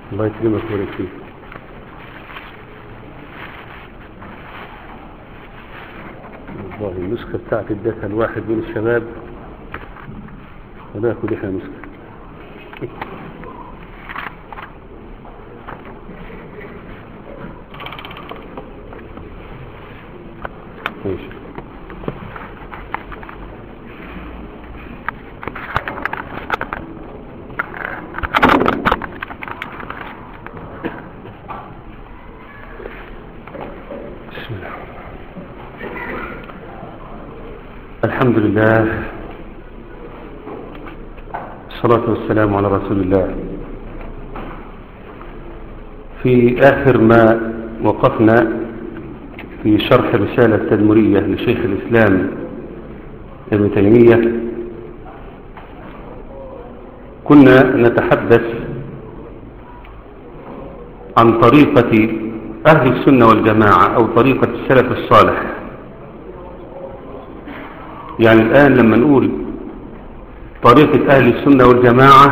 الله يكرمك ويبارك فيك والله النسخة بتاعت ادتها الواحد من الشباب وناخد احنا نسخة ماشي بسم الله الحمد لله الصلاة والسلام على رسول الله في آخر ما وقفنا في شرح رسالة تدمرية لشيخ الإسلام ابن تيمية كنا نتحدث عن طريقة أهل السنة والجماعة أو طريقة السلف الصالح يعني الآن لما نقول طريقة أهل السنة والجماعة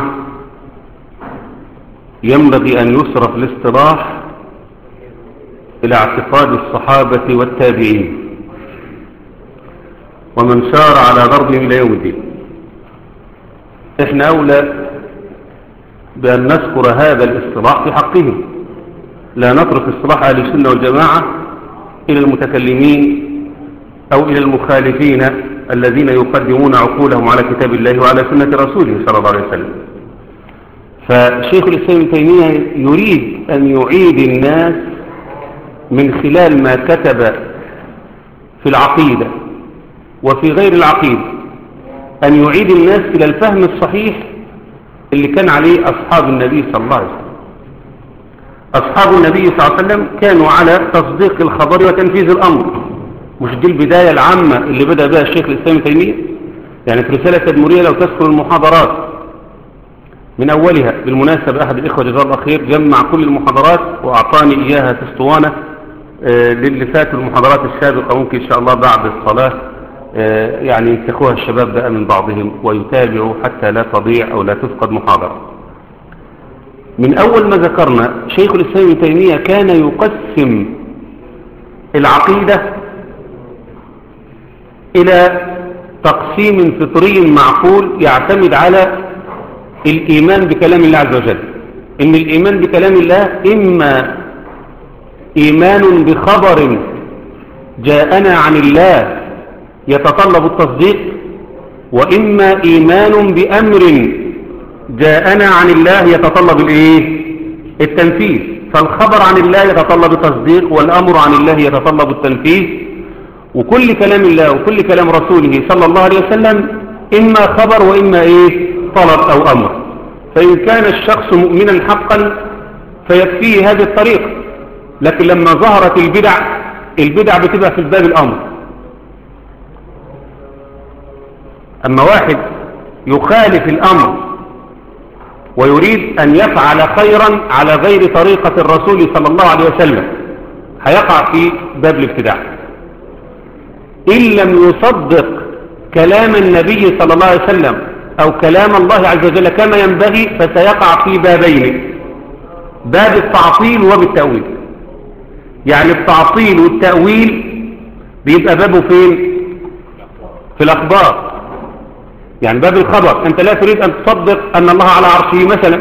ينبغي أن يصرف الاصطلاح إلى اعتقاد الصحابة والتابعين ومن سار على ضربهم إلى يوم الدين احنا أولى بأن نذكر هذا الاصطلاح في حقهم لا نترك اصطلاح أهل السنة والجماعة إلى المتكلمين أو إلى المخالفين الذين يقدمون عقولهم على كتاب الله وعلى سنة رسوله صلى الله عليه وسلم فشيخ الإسلام ابن تيمية يريد أن يعيد الناس من خلال ما كتب في العقيدة وفي غير العقيدة أن يعيد الناس إلى الفهم الصحيح اللي كان عليه أصحاب النبي صلى الله عليه وسلم أصحاب النبي صلى الله عليه وسلم كانوا على تصديق الخبر وتنفيذ الأمر مش دي البداية العامة اللي بدأ بها الشيخ الإسلام تيمية يعني في رسالة تدمرية لو تذكر المحاضرات من أولها بالمناسبة أحد الإخوة جزاه الله خير جمع كل المحاضرات وأعطاني إياها في اسطوانة آه للي فاتوا المحاضرات السابقة ممكن إن شاء الله بعد الصلاة آه يعني ينسخوها الشباب بقى من بعضهم ويتابعوا حتى لا تضيع أو لا تفقد محاضرة من أول ما ذكرنا شيخ الإسلام ابن تيمية كان يقسم العقيدة إلى تقسيم فطري معقول يعتمد على الإيمان بكلام الله عز وجل إن الإيمان بكلام الله إما إيمان بخبر جاءنا عن الله يتطلب التصديق وإما إيمان بأمر جاءنا عن الله يتطلب الإيه؟ التنفيذ فالخبر عن الله يتطلب التصديق والأمر عن الله يتطلب التنفيذ وكل كلام الله وكل كلام رسوله صلى الله عليه وسلم إما خبر وإما إيه طلب أو أمر فإن كان الشخص مؤمنا حقا فيكفيه هذه الطريقة لكن لما ظهرت البدع البدع بتبقى في الباب الأمر أما واحد يخالف الأمر ويريد أن يفعل خيرا على غير طريقة الرسول صلى الله عليه وسلم هيقع في باب الابتداع إن لم يصدق كلام النبي صلى الله عليه وسلم أو كلام الله عز وجل كما ينبغي فسيقع في بابين باب التعطيل وبالتأويل يعني التعطيل والتأويل بيبقى بابه فين في الأخبار يعني باب الخبر أنت لا تريد أن تصدق أن الله على عرشه مثلا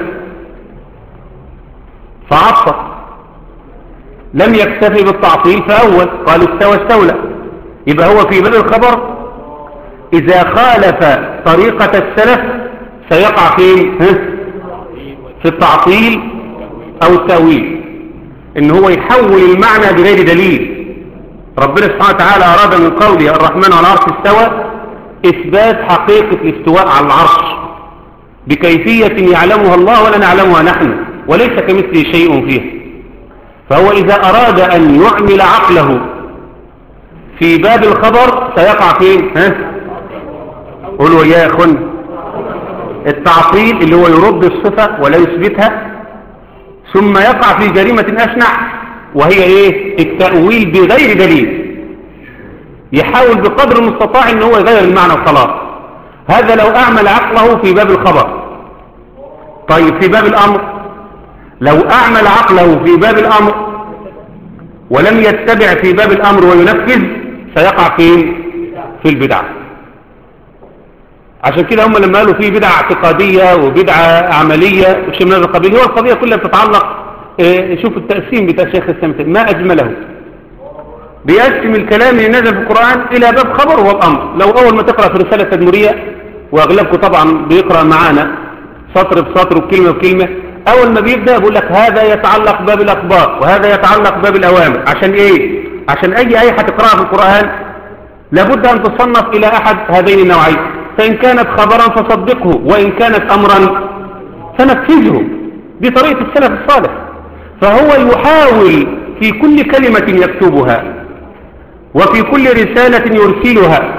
فعطل لم يكتفي بالتعطيل فأول قال استوى استولى يبقى هو في باب الخبر إذا خالف طريقة السلف سيقع فين في التعطيل أو التأويل إن هو يحول المعنى بغير دليل ربنا سبحانه وتعالى أراد من قوله الرحمن على العرش استوى إثبات حقيقة الاستواء على العرش بكيفية يعلمها الله ولا نعلمها نحن وليس كمثله شيء فيه فهو إذا أراد أن يعمل عقله في باب الخبر سيقع فين ها قولوا يا أخن التعطيل اللي هو يرد الصفة ولا يثبتها ثم يقع في جريمة أشنع وهي ايه التأويل بغير دليل يحاول بقدر المستطاع ان هو يغير المعنى وخلاص هذا لو اعمل عقله في باب الخبر طيب في باب الامر لو أعمل عقله في باب الأمر ولم يتبع في باب الأمر وينفذ سيقع في في البدعة عشان كده هم لما قالوا في بدعة اعتقادية وبدعة عملية وشيء من هذا القبيل هو القضية كلها بتتعلق اه شوف التقسيم بتاع الشيخ السلام ما أجمله بيقسم الكلام اللي نزل في القرآن إلى باب خبر وهو الأمر لو أول ما تقرأ في رسالة تدمرية وأغلبكم طبعا بيقرأ معانا سطر بسطر وكلمة بكلمة أول ما بيبدأ بيقول لك هذا يتعلق باب الأخبار وهذا يتعلق باب الأوامر عشان إيه؟ عشان أي آية هتقرأها في القرآن لابد أن تصنف إلى أحد هذين النوعين فإن كانت خبرا فصدقه وإن كانت أمرا فنفذه دي طريقة السلف الصالح فهو يحاول في كل كلمة يكتبها وفي كل رسالة يرسلها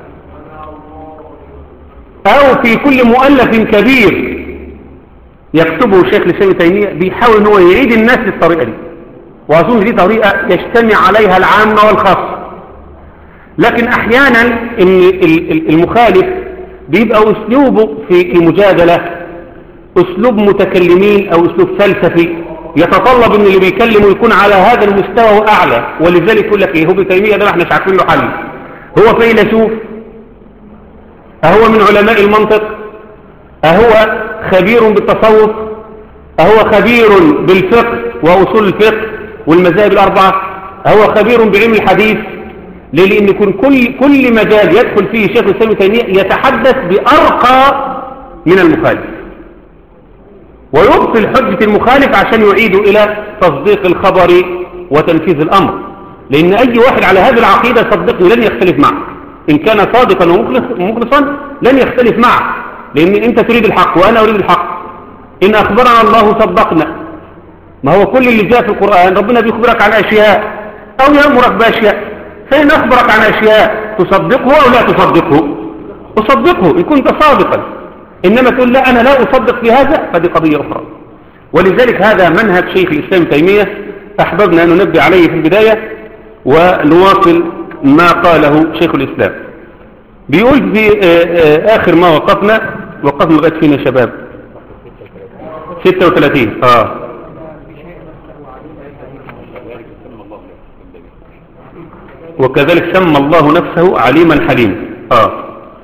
أو في كل مؤلف كبير يكتبه الشيخ لسان تيمية بيحاول أنه يعيد الناس للطريقة دي وأظن دي طريقة يجتمع عليها العامة والخاصة لكن أحيانا إن المخالف بيبقى أسلوبه في المجادلة أسلوب متكلمين أو أسلوب فلسفي يتطلب ان اللي بيكلمه يكون على هذا المستوى واعلى ولذلك يقول لك ايه هو ابن تيميه ده ما احناش عارفين له حل هو فيلسوف اهو من علماء المنطق اهو خبير بالتصوف اهو خبير بالفقه واصول الفقه والمذاهب الاربعه اهو خبير بعلم الحديث ليه لان يكون كل كل مجال يدخل فيه شيخ الاسلام ابن تيميه يتحدث بارقى من المخالف ويبطل حجة المخالف عشان يعيد إلى تصديق الخبر وتنفيذ الأمر لأن أي واحد على هذه العقيدة صدقني لن يختلف معه إن كان صادقا ومخلصا لن يختلف معه لأن أنت تريد الحق وأنا أريد الحق إن أخبرنا الله صدقنا ما هو كل اللي جاء في القرآن ربنا بيخبرك عن أشياء أو يأمرك بأشياء فإن أخبرك عن أشياء تصدقه أو لا تصدقه أصدقه إن كنت صادقا إنما تقول لا أنا لا أصدق في هذا فدي قضية أخرى ولذلك هذا منهج شيخ الإسلام تيمية أحببنا أن ننبه عليه في البداية ونواصل ما قاله شيخ الإسلام بيقول في آخر ما وقفنا وقفنا لغاية فينا شباب 36 آه وكذلك سمى الله نفسه عليما حليما آه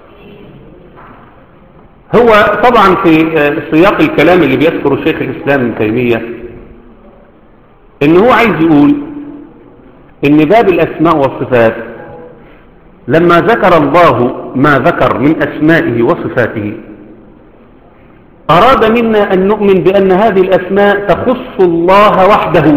هو طبعا في سياق الكلام اللي بيذكره شيخ الإسلام ابن تيمية ان هو عايز يقول ان باب الأسماء والصفات لما ذكر الله ما ذكر من أسمائه وصفاته أراد منا أن نؤمن بأن هذه الأسماء تخص الله وحده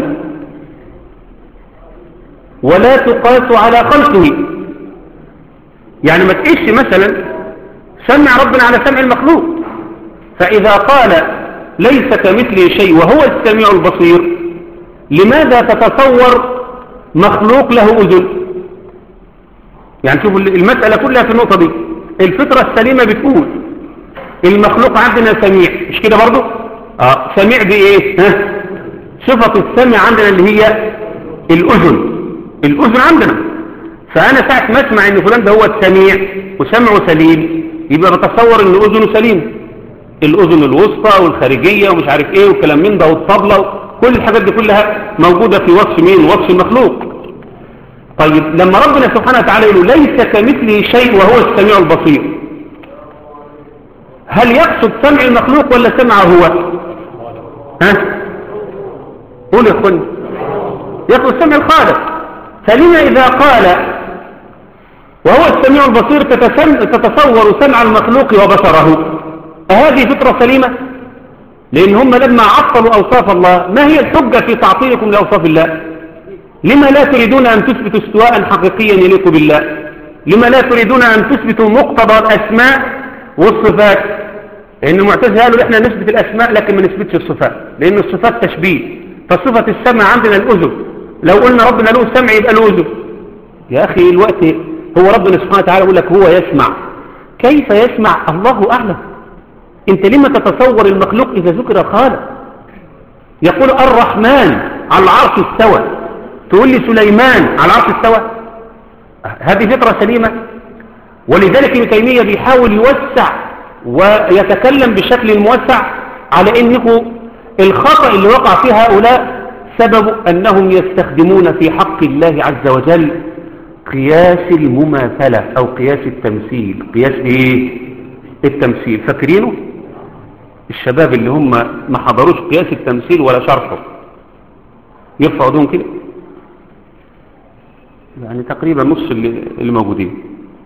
ولا تقاس على خلقه يعني ما تقيش مثلا سمع ربنا على سمع المخلوق فإذا قال ليس كمثله شيء وهو السميع البصير لماذا تتصور مخلوق له أذن يعني شوف المسألة كلها في النقطة دي الفطرة السليمة بتقول المخلوق عندنا سميع مش كده برضو آه سميع بإيه ها صفة السمع عندنا اللي هي الأذن الأذن عندنا فأنا ساعة ما أسمع إن فلان ده هو السميع وسمعه سليم يبقى بتصور ان اذنه سليمه الاذن الوسطى والخارجيه ومش عارف ايه والكلام من ده والطبله كل الحاجات دي كلها موجوده في وصف مين وصف المخلوق طيب لما ربنا سبحانه وتعالى يقول ليس كمثله شيء وهو السميع البصير هل يقصد سمع المخلوق ولا سمعه هو ها قول يا اخواني يقصد سمع الخالق فلما اذا قال وهو السميع البصير تتصور سمع المخلوق وبصره أهذه فطرة سليمة لأن هم لما عطلوا أوصاف الله ما هي الحجة في تعطيلكم لأوصاف الله لما لا تريدون أن تثبتوا استواء حقيقيا يليق بالله لما لا تريدون أن تثبتوا مقتضى الأسماء والصفات لأن المعتزله قالوا إحنا نثبت الأسماء لكن ما نثبتش الصفات لأن الصفات تشبيه فصفة السمع عندنا الأذن لو قلنا ربنا له سمع يبقى له أذن يا أخي الوقت هو ربنا سبحانه وتعالى يقول لك هو يسمع كيف يسمع الله أعلم انت لما تتصور المخلوق إذا ذكر خالق يقول الرحمن على العرش استوى تقول لي سليمان على العرش استوى هذه فطرة سليمة ولذلك ابن تيمية بيحاول يوسع ويتكلم بشكل موسع على انه الخطأ اللي وقع فيه هؤلاء سبب أنهم يستخدمون في حق الله عز وجل قياس المماثلة أو قياس التمثيل قياس إيه؟ التمثيل فاكرينه؟ الشباب اللي هم ما حضروش قياس التمثيل ولا شرحه يرفعوا دون كده يعني تقريبا نص اللي, اللي موجودين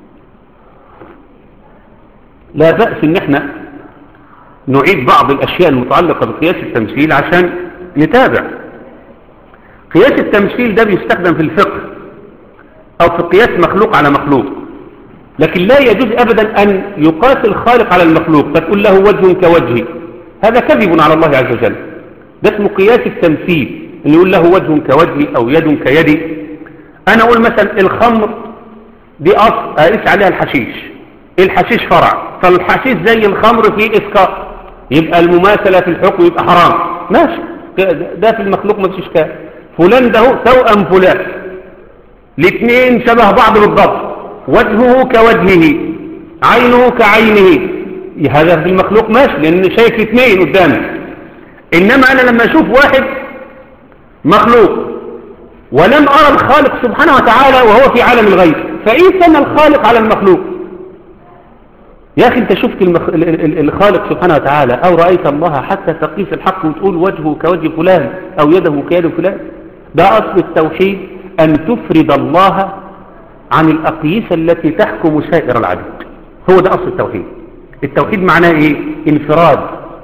لا بأس ان احنا نعيد بعض الاشياء المتعلقة بقياس التمثيل عشان نتابع قياس التمثيل ده بيستخدم في الفقه او في قياس مخلوق على مخلوق لكن لا يجوز ابدا ان يقاس الخالق على المخلوق فتقول له وجه كوجهي هذا كذب على الله عز وجل ده اسمه قياس التمثيل ان يقول له وجه كوجهي او يد كيدي انا اقول مثلا الخمر دي اصل اقيس عليها الحشيش الحشيش فرع فالحشيش زي الخمر فيه اسكار يبقى المماثلة في الحكم يبقى حرام ماشي ده في المخلوق ما فيش اشكال فلان ده توأم فلان الاثنين شبه بعض بالضبط وجهه كوجهه عينه كعينه هذا في المخلوق ماشي لان شايف اثنين قدامي انما انا لما اشوف واحد مخلوق ولم ارى الخالق سبحانه وتعالى وهو في عالم الغيب فايه سمى الخالق على المخلوق يا أخي أنت شفت المخ... الخالق سبحانه وتعالى أو رأيت الله حتى تقيس الحق وتقول وجهه كوجه فلان أو يده كيد فلان ده أصل التوحيد أن تفرد الله عن الأقيسة التي تحكم سائر العبيد هو ده أصل التوحيد التوحيد معناه إيه؟ انفراد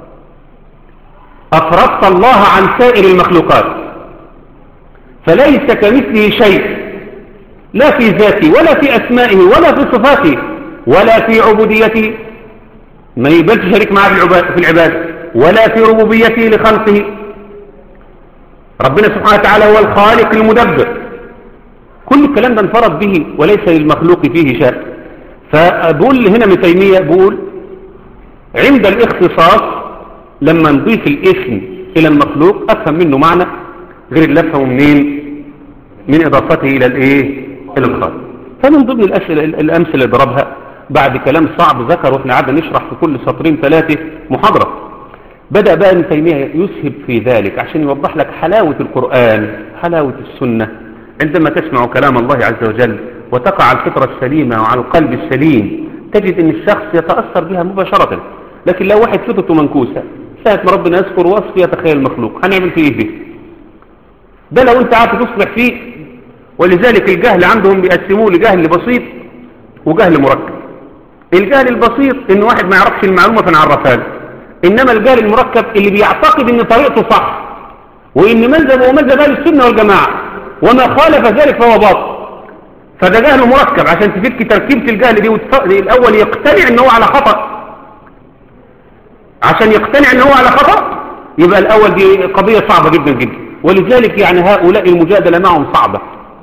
أفردت الله عن سائر المخلوقات فليس كمثله شيء لا في ذاته ولا في أسمائه ولا في صفاته ولا في عبوديته ما يقبلش شريك معه في العبادة ولا في ربوبيته لخلقه ربنا سبحانه وتعالى هو الخالق المدبر كل الكلام ده انفرد به وليس للمخلوق فيه شيء فبقول هنا ابن تيمية بقول عند الاختصاص لما نضيف الاسم الى المخلوق افهم منه معنى غير اللي افهمه منين من اضافته الى الايه الى الخالق فمن ضمن الأسئلة الامثله اللي ضربها بعد كلام صعب ذكر واحنا قعدنا نشرح في كل سطرين ثلاثه محاضره بدأ بقى ابن تيمية يسهب في ذلك عشان يوضح لك حلاوة القرآن حلاوة السنة عندما تسمع كلام الله عز وجل وتقع على الفطرة السليمة وعلى القلب السليم تجد ان الشخص يتأثر بها مباشرة لكن لو واحد فطرته منكوسة ساعة ما ربنا يذكر وصف يتخيل المخلوق هنعمل فيه ايه ده لو انت عارف تصلح فيه ولذلك الجهل عندهم بيقسموه لجهل بسيط وجهل مركب الجهل البسيط ان واحد ما يعرفش المعلومة فنعرفها له انما الجهل المركب اللي بيعتقد ان طريقته صح وان مذهب هو مذهب اهل السنه والجماعه وما خالف ذلك فهو باطل فده جهل مركب عشان تفك تركيبه الجهل دي وتف... الاول يقتنع ان هو على خطا عشان يقتنع ان هو على خطا يبقى الاول دي قضيه صعبه جدا جدا ولذلك يعني هؤلاء المجادله معهم صعبه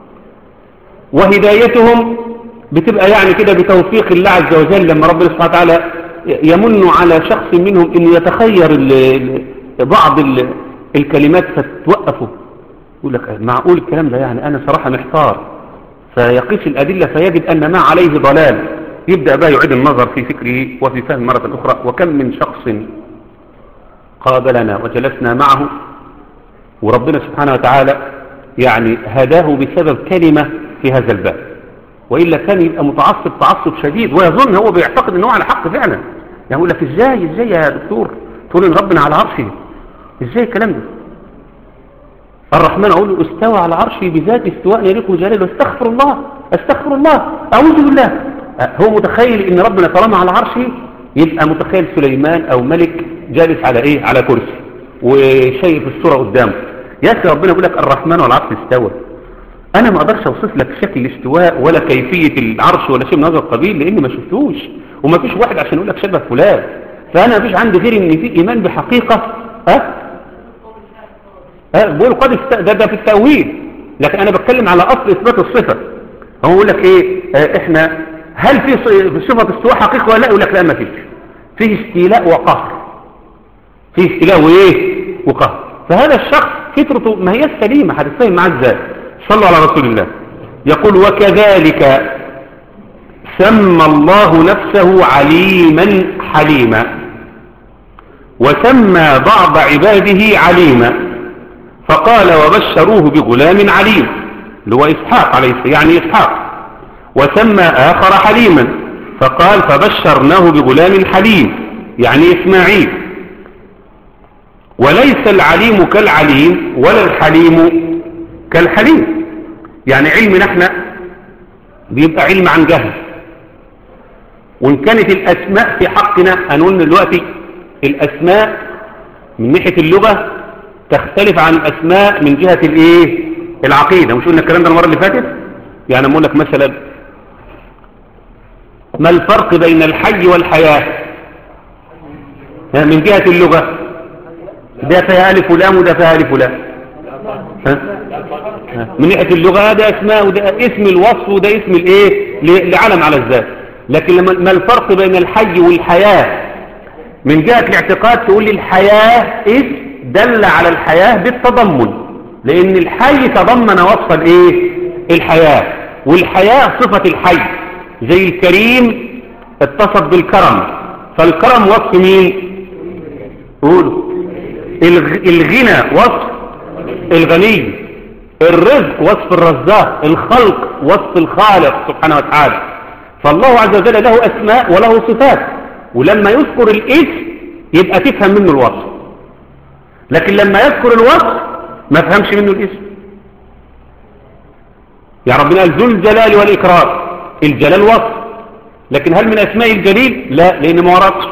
وهدايتهم بتبقى يعني كده بتوفيق الله عز وجل لما ربنا سبحانه وتعالى يمن على شخص منهم انه يتخير ال بعض ال الكلمات فتوقفه يقول لك معقول الكلام ده يعني انا صراحة محتار فيقيس الادلة فيجد ان ما عليه ضلال يبدأ بقى يعيد النظر في فكره وفي فهم مرة اخرى وكم من شخص قابلنا وجلسنا معه وربنا سبحانه وتعالى يعني هداه بسبب كلمة في هذا الباب وإلا كان يبقى متعصب تعصب شديد ويظن هو بيعتقد أنه على حق فعلا يعني يقول لك إزاي إزاي يا دكتور تقول إن ربنا على عرشه إزاي الكلام ده الرحمن أقول له استوى على عرشه بذات استواء يليق جلاله استغفر الله استغفر الله أعوذ بالله هو متخيل إن ربنا طالما على عرشه يبقى متخيل سليمان أو ملك جالس على إيه على كرسي وشايف الصورة قدامه يا أخي ربنا يقول لك الرحمن على العرش استوى انا ما اقدرش اوصف لك شكل الاستواء ولا كيفية العرش ولا شيء من هذا القبيل لاني ما شفتوش وما فيش واحد عشان يقول لك شبه فلان فانا ما فيش عندي غير ان في ايمان بحقيقة ها ها بقول قد است... ده, ده في التأويل لكن انا بتكلم على اصل اثبات الصفة هو يقول لك ايه اه احنا هل في صفة استواء حقيقة ولا لا يقول لك لا ما فيش فيه استيلاء وقهر فيه استيلاء وايه وقهر فهذا الشخص فطرته ما هي السليمة هتتفهم معاه ازاي صلوا على رسول الله يقول وكذلك سمى الله نفسه عليما حليما وسمى بعض عباده عليما فقال وبشروه بغلام عليم اللي هو إسحاق عليه السلام يعني إسحاق وسمى آخر حليما فقال فبشرناه بغلام حليم يعني إسماعيل وليس العليم كالعليم ولا الحليم كالحليم يعني علمنا احنا بيبقى علم عن جهل وإن كانت الأسماء في حقنا هنقول دلوقتي الأسماء من ناحية اللغة تختلف عن الأسماء من جهة الإيه العقيدة مش قلنا الكلام ده المرة اللي فاتت يعني أقول لك مثلا ما الفرق بين الحي والحياة من جهة اللغة ده فيها ألف ولام وده فيها ألف ولام من ناحية اللغة ده اسماء وده اسم الوصف وده اسم الايه لعلم على الذات لكن لما ما الفرق بين الحي والحياة من جهة الاعتقاد تقول لي الحياة اسم دل على الحياة بالتضمن لان الحي تضمن وصف الايه الحياة والحياة صفة الحي زي الكريم اتصف بالكرم فالكرم وصف مين قولوا الغنى وصف الغني الرزق وصف الرزاق الخلق وصف الخالق سبحانه وتعالى فالله عز وجل له أسماء وله صفات ولما يذكر الاسم يبقى تفهم منه الوصف لكن لما يذكر الوصف ما فهمش منه الاسم يا ربنا قال ذو الجلال والإكرام الجلال وصف لكن هل من أسماء الجليل لا لأن ما وردش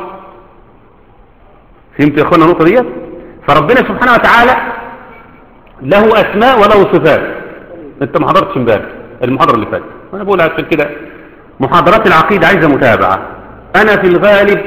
فهمت يا أخوانا النقطة ديت فربنا سبحانه وتعالى له أسماء وله صفات انت ما حضرتش امبارح المحاضرة اللي فاتت وانا بقول عشان كده محاضرات العقيدة عايزة متابعة انا في الغالب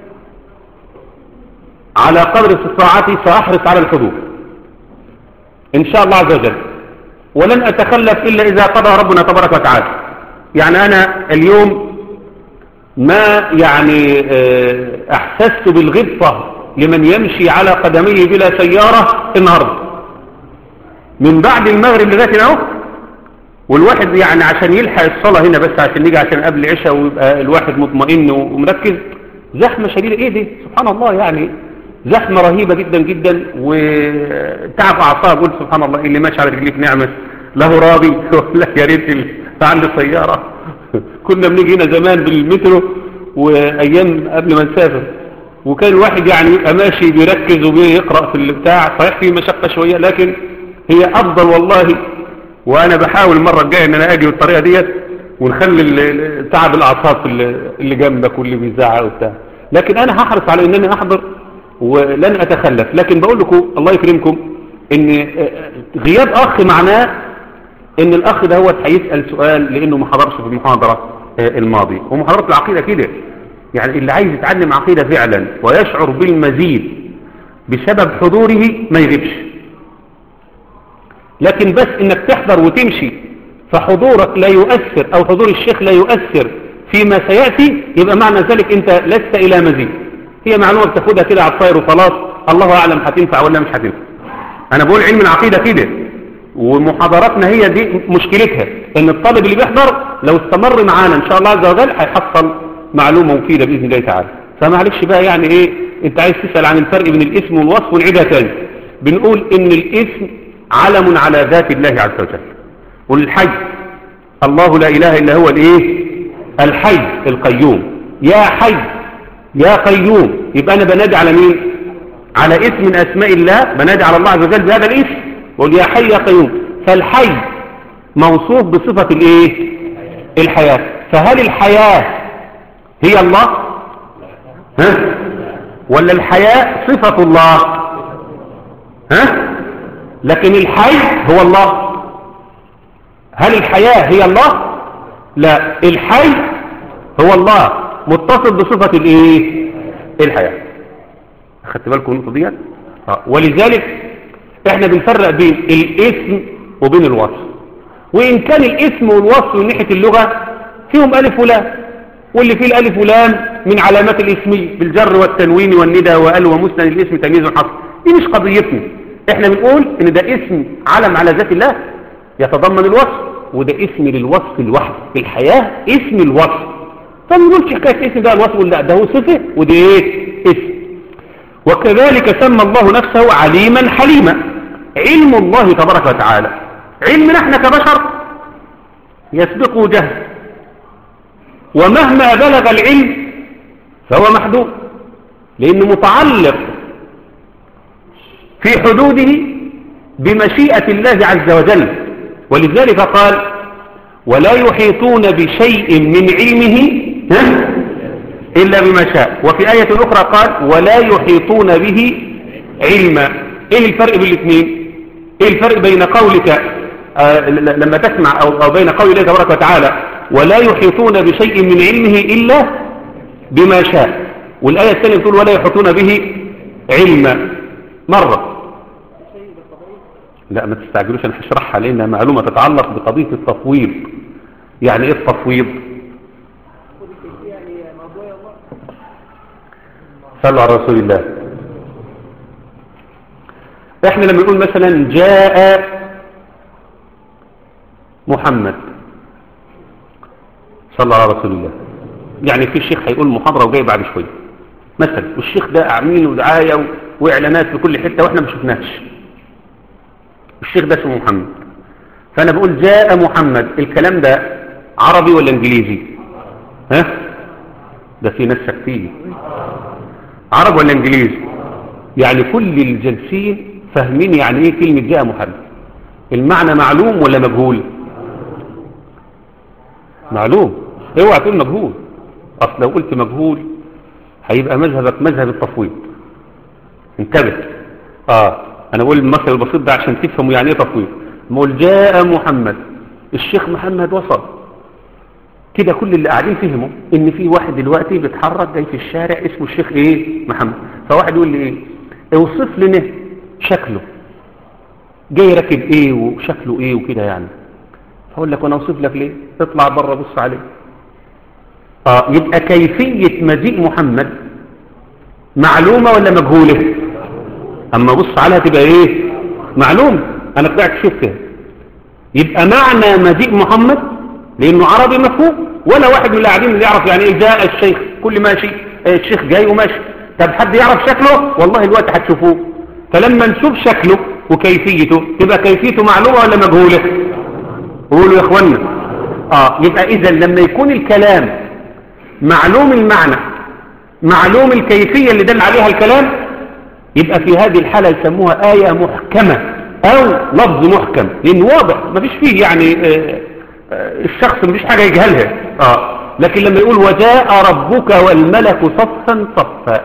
على قدر استطاعتي سأحرص على الحضور ان شاء الله عز وجل ولن اتخلف الا اذا قضى ربنا تبارك وتعالى يعني انا اليوم ما يعني احسست بالغبطة لمن يمشي على قدميه بلا سيارة النهاردة من بعد المغرب لغاية اهو والواحد يعني عشان يلحق الصلاة هنا بس عشان نيجي عشان قبل العشاء ويبقى الواحد مطمئن ومركز زحمة شديدة ايه دي سبحان الله يعني زحمة رهيبة جدا جدا وتعب اعصاب قلت سبحان الله اللي ماشي على رجليك نعمة له راضي ولا يا ريت عنده سيارة كنا بنيجي هنا زمان بالمترو وايام قبل ما نسافر وكان الواحد يعني يبقى ماشي بيركز وبيقرأ في البتاع صحيح في مشقة شوية لكن هي افضل والله وانا بحاول المرة الجاية ان انا اجي بالطريقة ديت ونخلي تعب الاعصاب اللي جنبك واللي بيزعق وبتاع لكن انا هحرص على ان انا احضر ولن اتخلف لكن بقول لكم الله يكرمكم ان غياب اخ معناه ان الاخ ده هو هيسأل سؤال لانه ما حضرش في المحاضرة الماضية ومحاضرة العقيدة كده يعني اللي عايز يتعلم عقيدة فعلا ويشعر بالمزيد بسبب حضوره ما يغيبش لكن بس انك تحضر وتمشي فحضورك لا يؤثر او حضور الشيخ لا يؤثر فيما سيأتي يبقى معنى ذلك انت لست الى مزيد هي معلومة بتاخدها كده على الطاير وخلاص الله اعلم هتنفع ولا مش هتنفع انا بقول علم العقيدة كده ومحاضراتنا هي دي مشكلتها ان الطالب اللي بيحضر لو استمر معانا ان شاء الله عز وجل هيحصل معلومة مفيدة بإذن الله تعالى فمعلش بقى يعني ايه انت عايز تسأل عن الفرق بين الاسم والوصف ونعيدها تاني بنقول ان الاسم علم على ذات الله عز وجل والحي الله لا اله الا هو الايه الحي القيوم يا حي يا قيوم يبقى انا بنادي على مين على اسم من اسماء الله بنادي على الله عز وجل بهذا الاسم بقول يا حي يا قيوم فالحي موصوف بصفة الايه الحياة فهل الحياة هي الله ها ولا الحياة صفة الله ها لكن الحي هو الله هل الحياة هي الله لا الحي هو الله متصل بصفة الايه الحياة خدت بالكم النقطة دي آه. ولذلك احنا بنفرق بين الاسم وبين الوصف وان كان الاسم والوصف من ناحية اللغة فيهم الف ولام واللي فيه الالف ولام من علامات الاسمية بالجر والتنوين والندى وال ومسند الاسم تمييز حصر دي مش قضيتنا احنا بنقول ان ده اسم علم على ذات الله يتضمن الوصف وده اسم للوصف الوحد في الحياة اسم الوصف فما نقولش حكاية اسم ده الوصف ولا ده هو صفة وده ايه اسم وكذلك سمى الله نفسه عليما حليما علم الله تبارك وتعالى علمنا احنا كبشر يسبقه جهل ومهما بلغ العلم فهو محدود لأنه متعلق في حدوده بمشيئة الله عز وجل ولذلك قال ولا يحيطون بشيء من علمه إلا بما شاء وفي آية أخرى قال ولا يحيطون به علما إيه الفرق بين الاثنين إيه الفرق بين قولك آه لما تسمع أو, أو بين قول الله تبارك وتعالى ولا يحيطون بشيء من علمه إلا بما شاء والآية الثانية بتقول ولا يحيطون به علما مرة لا ما تستعجلوش انا هشرحها لانها معلومة تتعلق بقضية التفويض يعني ايه التفويض صلوا على رسول الله احنا لما نقول مثلا جاء محمد صلى على رسول الله يعني في شيخ هيقول محاضرة وجاي بعد شوية مثلا والشيخ ده اعمين ودعاية واعلانات في كل حتة واحنا ما شفناش الشيخ ده اسمه محمد فانا بقول جاء محمد الكلام ده عربي ولا انجليزي ها ده في ناس شكتيه عرب ولا انجليزي يعني كل الجالسين فاهمين يعني ايه كلمة جاء محمد المعنى معلوم ولا مجهول معلوم اوعى تقول مجهول اصل لو قلت مجهول هيبقى مذهبك مذهب التفويض انتبه اه انا اقول المثل البسيط ده عشان تفهموا يعني ايه تفويض نقول جاء محمد الشيخ محمد وصل كده كل اللي قاعدين فهموا ان في واحد دلوقتي بيتحرك جاي في الشارع اسمه الشيخ ايه محمد فواحد يقول لي ايه اوصف لنا شكله جاي راكب ايه وشكله ايه وكده يعني فاقول لك وانا اوصف لك ليه اطلع بره بص عليه اه يبقى كيفية مجيء محمد معلومة ولا مجهولة اما بص عليها تبقى ايه معلومة انا طلعت شفتها يبقى معنى مجيء محمد لانه عربي مفهوم ولا واحد من اللاعبين اللي يعرف يعني ايه جاء الشيخ كل ماشي الشيخ جاي وماشي طب حد يعرف شكله والله الوقت هتشوفوه فلما نشوف شكله وكيفيته تبقى كيفيته معلومة ولا مجهولة قولوا يا اخوانا اه يبقى اذا لما يكون الكلام معلوم المعنى معلوم الكيفية اللي دل عليها الكلام يبقى في هذه الحالة يسموها آية محكمة أو لفظ محكم لأنه واضح ما فيش فيه يعني آه آه الشخص ما فيش حاجة يجهلها آه لكن لما يقول وجاء ربك والملك صفا صفا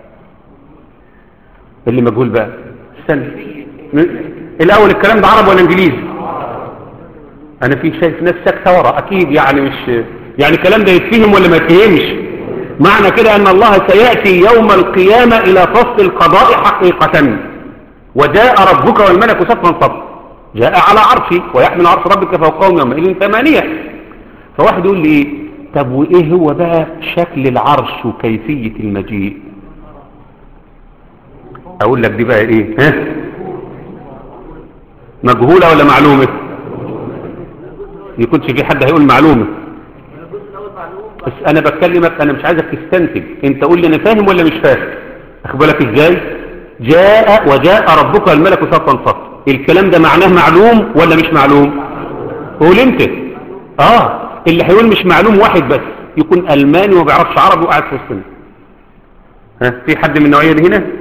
اللي مجهول بقى استنى الأول الكلام ده عربي ولا إنجليزي أنا في شايف ناس ساكتة ورا أكيد يعني مش يعني الكلام ده يتفهم ولا ما يتفهمش معنى كده أن الله سيأتي يوم القيامة إلى فصل القضاء حقيقة وجاء ربك والملك صفا صفا جاء على عرشي ويحمل عرش ربك فوقهم يومئذ ثمانية فواحد يقول لي إيه طب وإيه هو بقى شكل العرش وكيفية المجيء أقول لك دي بقى إيه ها مجهولة ولا معلومة يكونش في حد هيقول معلومة بس انا بكلمك انا مش عايزك تستنتج انت قول لي انا فاهم ولا مش فاهم اخبرك ازاي جاء وجاء ربك الملك صفا صفا الكلام ده معناه معلوم ولا مش معلوم قول انت اه اللي هيقول مش معلوم واحد بس يكون الماني وما بيعرفش عربي وقاعد في وسطنا ها في حد من النوعيه دي هنا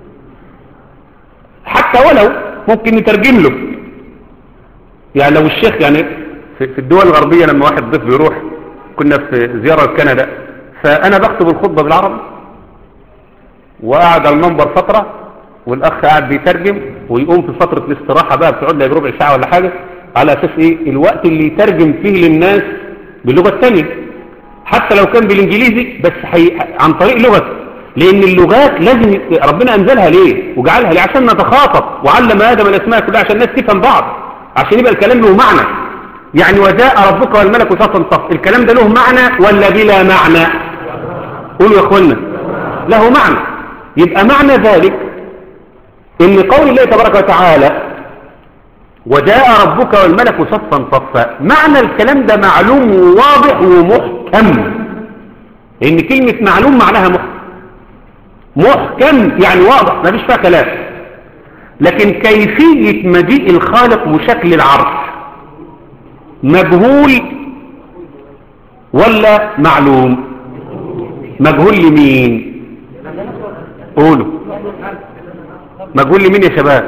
حتى ولو ممكن نترجم له يعني لو الشيخ يعني في الدول الغربيه لما واحد ضيف بيروح كنا في زيارة كندا فأنا بكتب الخطبة بالعربي وقعد على المنبر فترة والأخ قاعد بيترجم ويقوم في فترة الاستراحة بقى بتقعد لها ربع ساعة ولا حاجة على أساس إيه الوقت اللي يترجم فيه للناس باللغة الثانية حتى لو كان بالإنجليزي بس حي... عن طريق لغة لأن اللغات لازم ربنا أنزلها ليه وجعلها ليه عشان نتخاطب وعلم آدم الأسماء كلها عشان الناس تفهم بعض عشان يبقى الكلام له معنى يعني وجاء ربك والملك صفا صف الكلام ده له معنى ولا بلا معنى قولوا يا اخوانا له معنى يبقى معنى ذلك ان قول الله تبارك وتعالى وجاء ربك والملك صفا صفا معنى الكلام ده معلوم وواضح ومحكم ان كلمة معلوم معناها محكم محكم يعني واضح ما فيش فيها كلام لكن كيفية مجيء الخالق بشكل العرش مجهول ولا معلوم مجهول لمين قولوا مجهول لمين يا شباب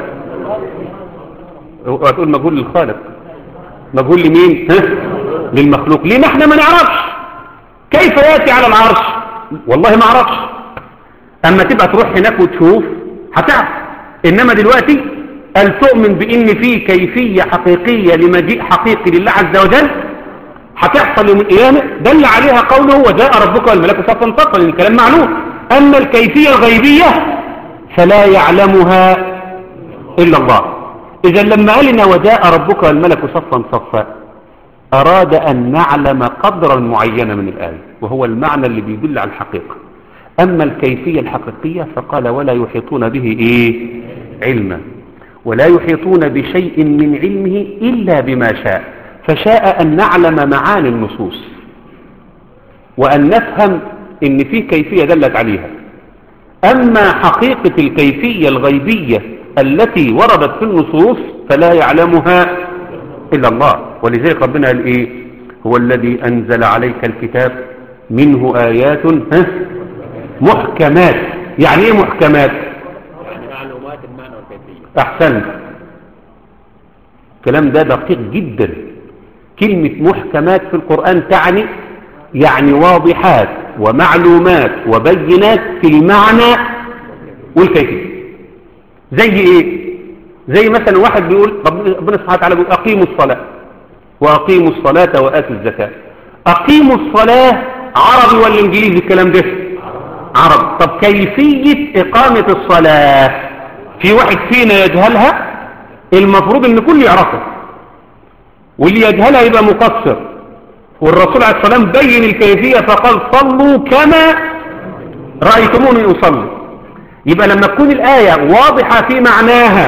هتقول مجهول للخالق مجهول لمين ها للمخلوق ليه ما احنا ما نعرفش كيف ياتي على العرش والله ما اعرفش اما تبقى تروح هناك وتشوف هتعرف انما دلوقتي هل تؤمن بان في كيفيه حقيقيه لمجيء حقيقي لله عز وجل هتحصل يوم القيامه دل عليها قوله وجاء ربك والملك صفا صفا لان الكلام معلوم اما الكيفيه الغيبيه فلا يعلمها الا الله اذا لما قال لنا وجاء ربك والملك صفا صفا اراد ان نعلم قدرا معينا من الايه وهو المعنى اللي بيدل على الحقيقه اما الكيفيه الحقيقيه فقال ولا يحيطون به ايه علما ولا يحيطون بشيء من علمه إلا بما شاء فشاء أن نعلم معاني النصوص وأن نفهم إن في كيفية دلت عليها أما حقيقة الكيفية الغيبية التي وردت في النصوص فلا يعلمها إلا الله ولذلك ربنا قال إيه هو الذي أنزل عليك الكتاب منه آيات محكمات يعني إيه محكمات معلومات المعنى والكيفية أحسنت الكلام ده دقيق جدا كلمة محكمات في القرآن تعني يعني واضحات ومعلومات وبينات في المعنى والكيفية زي ايه زي مثلا واحد بيقول ربنا سبحانه وتعالى بيقول أقيموا الصلاة وأقيموا الصلاة وآتوا الزكاة أقيموا الصلاة عربي ولا إنجليزي الكلام ده عربي طب كيفية إقامة الصلاة في واحد فينا يجهلها المفروض ان كل يعرفها واللي يجهلها يبقى مقصر والرسول عليه السلام بين الكيفية فقال صلوا كما رأيتموني أصلي يبقى لما تكون الآية واضحة في معناها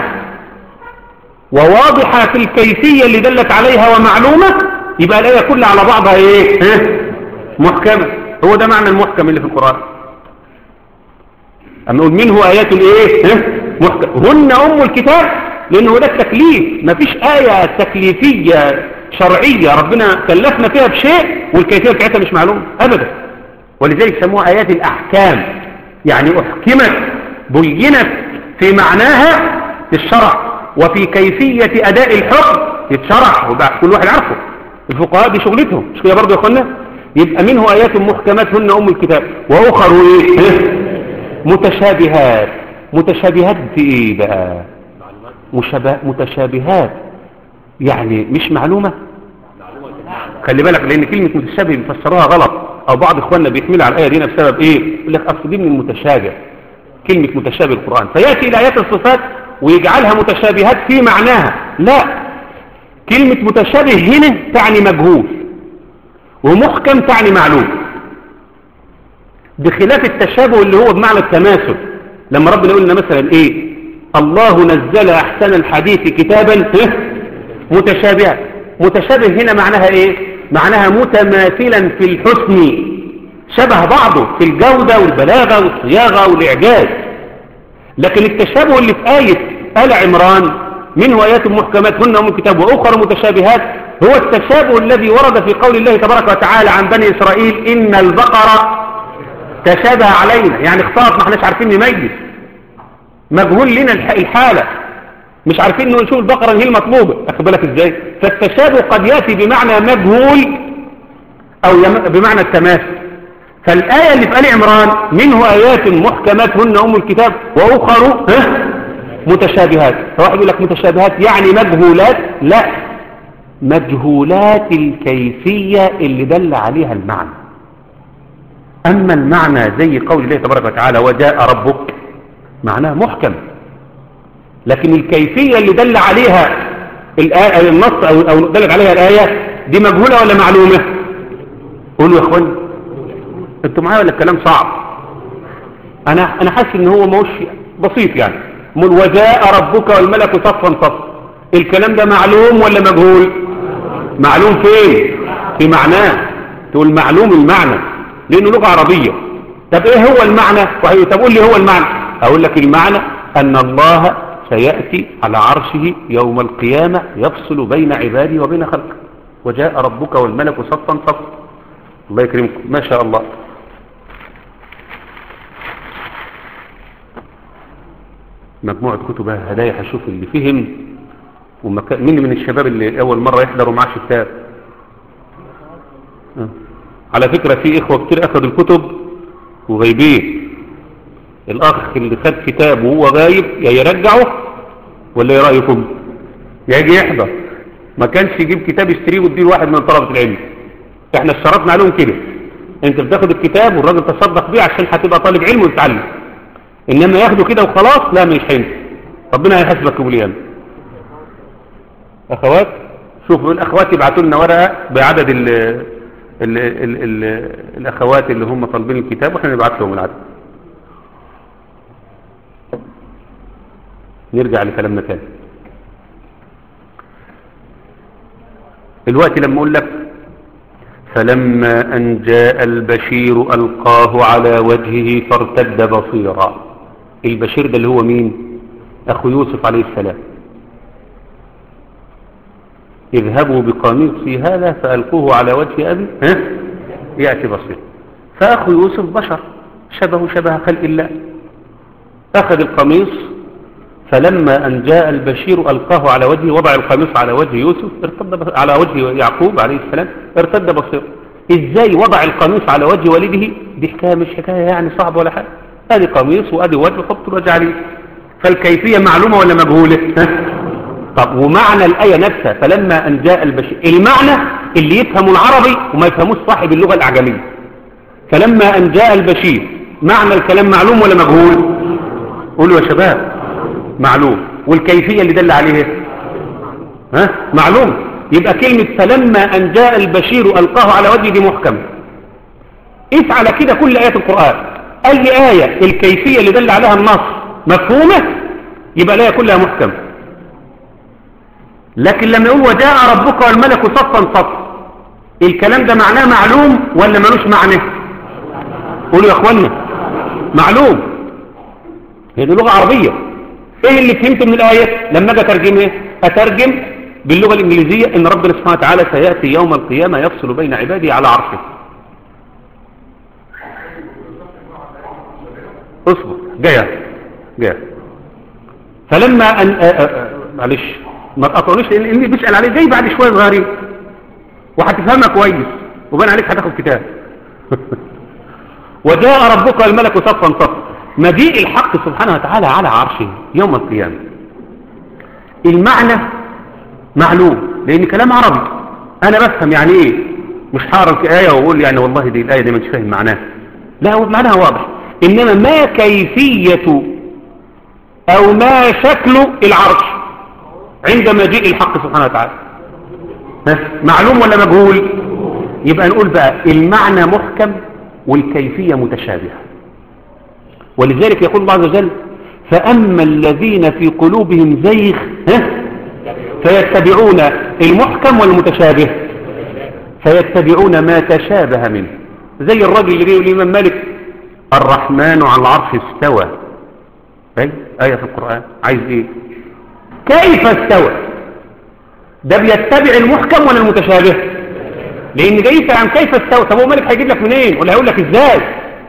وواضحة في الكيفية اللي دلت عليها ومعلومة يبقى الآية كلها على بعضها ايه ها؟ محكمة هو ده معنى المحكم اللي في القرآن أما نقول منه آيات الايه ها؟ محكم هن أم الكتاب لأنه ده التكليف مفيش آية تكليفية شرعية ربنا كلفنا فيها بشيء والكيفية بتاعتها مش معلومة أبدا ولذلك سموها آيات الأحكام يعني أحكمت بينت في معناها في الشرع وفي كيفية أداء الحكم يتشرح وبقى كل واحد عارفه الفقهاء دي شغلتهم مش كده برضه يا اخوانا يبقى منه آيات محكمات هن أم الكتاب وأخر إيه متشابهات متشابهات في إيه بقى مشابه متشابهات يعني مش معلومة خلي بالك لان كلمة متشابه بيفسروها غلط او بعض اخواننا بيحملوا على الايه دي هنا بسبب ايه يقول لك اصل دي من المتشابه كلمة متشابه القرآن فيأتي الى ايات الصفات ويجعلها متشابهات في معناها لا كلمة متشابه هنا تعني مجهول ومحكم تعني معلوم بخلاف التشابه اللي هو بمعنى التماثل لما ربنا يقول لنا مثلا ايه الله نزل احسن الحديث كتابا متشابها متشابه هنا معناها ايه معناها متماثلا في الحسن شبه بعضه في الجودة والبلاغة والصياغة والإعجاز لكن التشابه اللي في آية آل عمران منه آيات محكمات هن أم الكتاب وأخرى متشابهات هو التشابه الذي ورد في قول الله تبارك وتعالى عن بني إسرائيل إن البقرة تشابه علينا يعني اختلط ما احناش عارفين نميز مجهول لنا الحالة مش عارفين انه نشوف البقرة هي المطلوبة اخد بالك ازاي فالتشابه قد يأتي بمعنى مجهول او بمعنى التماثل فالآية اللي في آل عمران منه آيات محكمات هن أم الكتاب وأخر متشابهات فواحد يقول لك متشابهات يعني مجهولات لا مجهولات الكيفية اللي دل عليها المعنى أما المعنى زي قول الله تبارك وتعالى وجاء ربك معناه محكم لكن الكيفية اللي دل عليها الآية النص أو, أو دلت عليها الآية دي مجهولة ولا معلومة قولوا يا اخوان انتوا معايا ولا الكلام صعب انا انا حاسس ان هو موش بسيط يعني من وجاء ربك والملك صفا صفا الكلام ده معلوم ولا مجهول معلوم فين في معناه تقول معلوم المعنى لانه لغة عربية طب ايه هو المعنى وهي طب قول لي هو المعنى اقول لك المعنى ان الله سيأتي على عرشه يوم القيامة يفصل بين عباده وبين خلقه وجاء ربك والملك صفا صفا الله يكرمكم ما شاء الله مجموعة كتب هدايا هشوف اللي فهم ومكان مين من الشباب اللي أول مرة يحضروا معاه كتاب آه. على فكرة في إخوة كتير أخذوا الكتب وغايبين الأخ اللي خد كتاب وهو غايب يا يرجعه ولا ايه رأيكم يا يجي يحضر ما كانش يجيب كتاب يشتريه ويديه واحد من طلبة العلم احنا اشترطنا عليهم كده انت بتاخد الكتاب والراجل تصدق بيه عشان هتبقى طالب علم وتتعلم انما ياخده كده وخلاص لا مش هينفع ربنا هيحاسبك يوم القيامه اخوات شوفوا الاخوات يبعتوا لنا ورقه بعدد ال ال ال ال الاخوات اللي هم طالبين الكتاب واحنا نبعت لهم العدد نرجع لكلامنا تاني الوقت لما اقول لك فلما ان جاء البشير القاه على وجهه فارتد بصيرا البشير ده اللي هو مين اخو يوسف عليه السلام اذهبوا بقميصي هذا فالقوه على وجه ابي ها ياتي بصير فاخو يوسف بشر شبه شبه خلق الله اخذ القميص فلما أن جاء البشير ألقاه على وجهه وضع القميص على وجه يوسف ارتد على وجه يعقوب عليه السلام ارتد بصير ازاي وضع القميص على وجه والده دي حكاية مش حكاية يعني صعبة ولا حاجة ادي قميص وادي وجه حط الوجه عليه فالكيفية معلومة ولا مجهولة طب ومعنى الآية نفسها فلما أن جاء البشير المعنى اللي يفهمه العربي وما يفهموش صاحب اللغة الأعجمية فلما أن جاء البشير معنى الكلام معلوم ولا مجهول قولوا يا شباب معلوم والكيفية اللي دل عليه ها معلوم يبقى كلمة فلما أن جاء البشير ألقاه على وجهه دي محكم قيس على كده كل آيات القرآن أي آية الكيفية اللي دل عليها النص مفهومة يبقى الآية كلها محكم لكن لما يقول وجاء ربك والملك صفا صفا الكلام ده معناه معلوم ولا ملوش معنى قولوا يا اخوانا معلوم هي دي لغة عربية ايه اللي فهمته من الآية لما اجي اترجم ايه اترجم باللغة الانجليزية ان ربنا سبحانه وتعالى سيأتي يوم القيامة يفصل بين عباده على عرشه اصبر جاية جاية فلما ان آآ آآ معلش ما تقطعونيش لان اللي بيسأل عليه جاي بعد شوية صغيرين وهتفهمها كويس وبان عليك هتاخد كتاب وجاء ربك والملك صفا صفا مجيء الحق سبحانه وتعالى على عرشه يوم القيامة المعنى معلوم لان كلام عربي انا بفهم يعني ايه مش هعرف آية واقول يعني والله دي الآية دي مش فاهم معناها لا هو معناها واضح انما ما كيفية او ما شكل العرش عند مجيء الحق سبحانه وتعالى ها؟ معلوم ولا مجهول يبقى نقول بقى المعنى محكم والكيفية متشابهة ولذلك يقول الله عز وجل فأما الذين في قلوبهم زيغ ها؟ فيتبعون المحكم والمتشابه فيتبعون ما تشابه منه زي الراجل اللي بيقول الإمام مالك الرحمن على العرش استوى أي آية في القرآن عايز إيه كيف استوى ده بيتبع المحكم ولا المتشابه لأن جاي عن كيف استوى طب هو مالك هيجيب لك منين ولا هيقول لك إزاي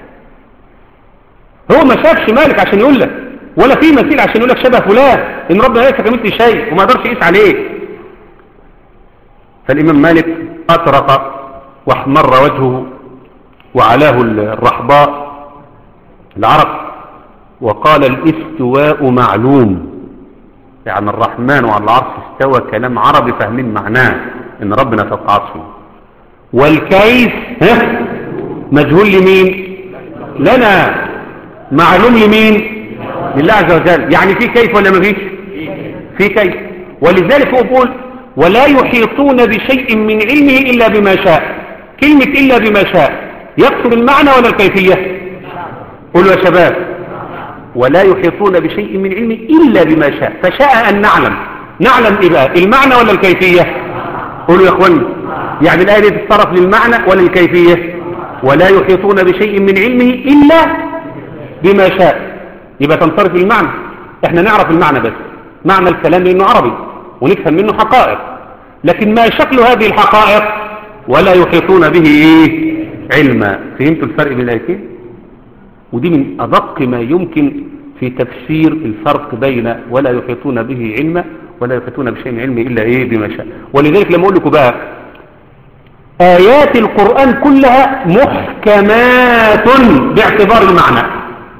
هو ما شافش مالك عشان يقول لك ولا في مثيل عشان يقول لك شبه فلان ان ربنا ليس كمثل شيء وما يقدرش يقيس عليه فالامام مالك اطرق واحمر وجهه وعلاه الرحباء العرق وقال الاستواء معلوم يعني الرحمن وعلى العرش استوى كلام عربي فاهمين معناه ان ربنا فوق عرشه والكيف ها مجهول لمين لنا معلوم لمين لله عز وجل يعني في كيف ولا ما فيش في كيف ولذلك هو بيقول ولا يحيطون بشيء من علمه إلا بما شاء كلمة إلا بما شاء يقصد المعنى ولا الكيفية قولوا يا شباب ولا يحيطون بشيء من علمه إلا بما شاء فشاء أن نعلم نعلم إيه بقى المعنى ولا الكيفية قولوا يا أخواني يعني الآية دي تتصرف للمعنى ولا الكيفية ولا يحيطون بشيء من علمه إلا بما شاء يبقى تنصرف المعنى احنا نعرف المعنى بس معنى الكلام لأنه عربي ونفهم منه حقائق لكن ما شكل هذه الحقائق ولا يحيطون به إيه علما فهمتوا الفرق بين الآيتين ودي من أدق ما يمكن في تفسير الفرق بين ولا يحيطون به علما ولا يحيطون بشيء من علمه إلا إيه بما شاء ولذلك لما أقول لكم بقى آيات القرآن كلها محكمات باعتبار المعنى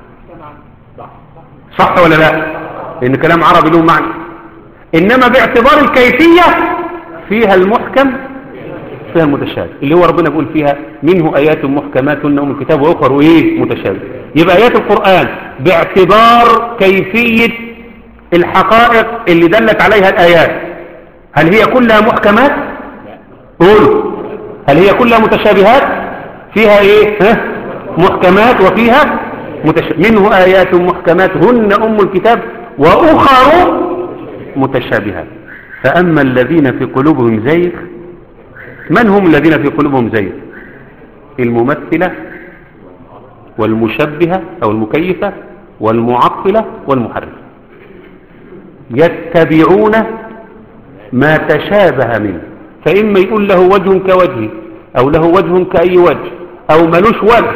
صح ولا لا لأن كلام عربي له معنى إنما باعتبار الكيفية فيها المحكم فيها المتشابه اللي هو ربنا بيقول فيها منه آيات محكمات هن الكتاب وأخر إيه متشابه يبقى آيات القرآن باعتبار كيفية الحقائق اللي دلت عليها الآيات هل هي كلها محكمات قول هل هي كلها متشابهات فيها ايه ها؟ محكمات وفيها متشابه منه آيات محكمات هن أم الكتاب وأخر متشابهات فأما الذين في قلوبهم زيغ من هم الذين في قلوبهم زيغ الممثلة والمشبهة أو المكيفة والمعطلة والمحرفة يتبعون ما تشابه منه فإما يقول له وجه كوجهي أو له وجه كأي وجه أو ملوش وجه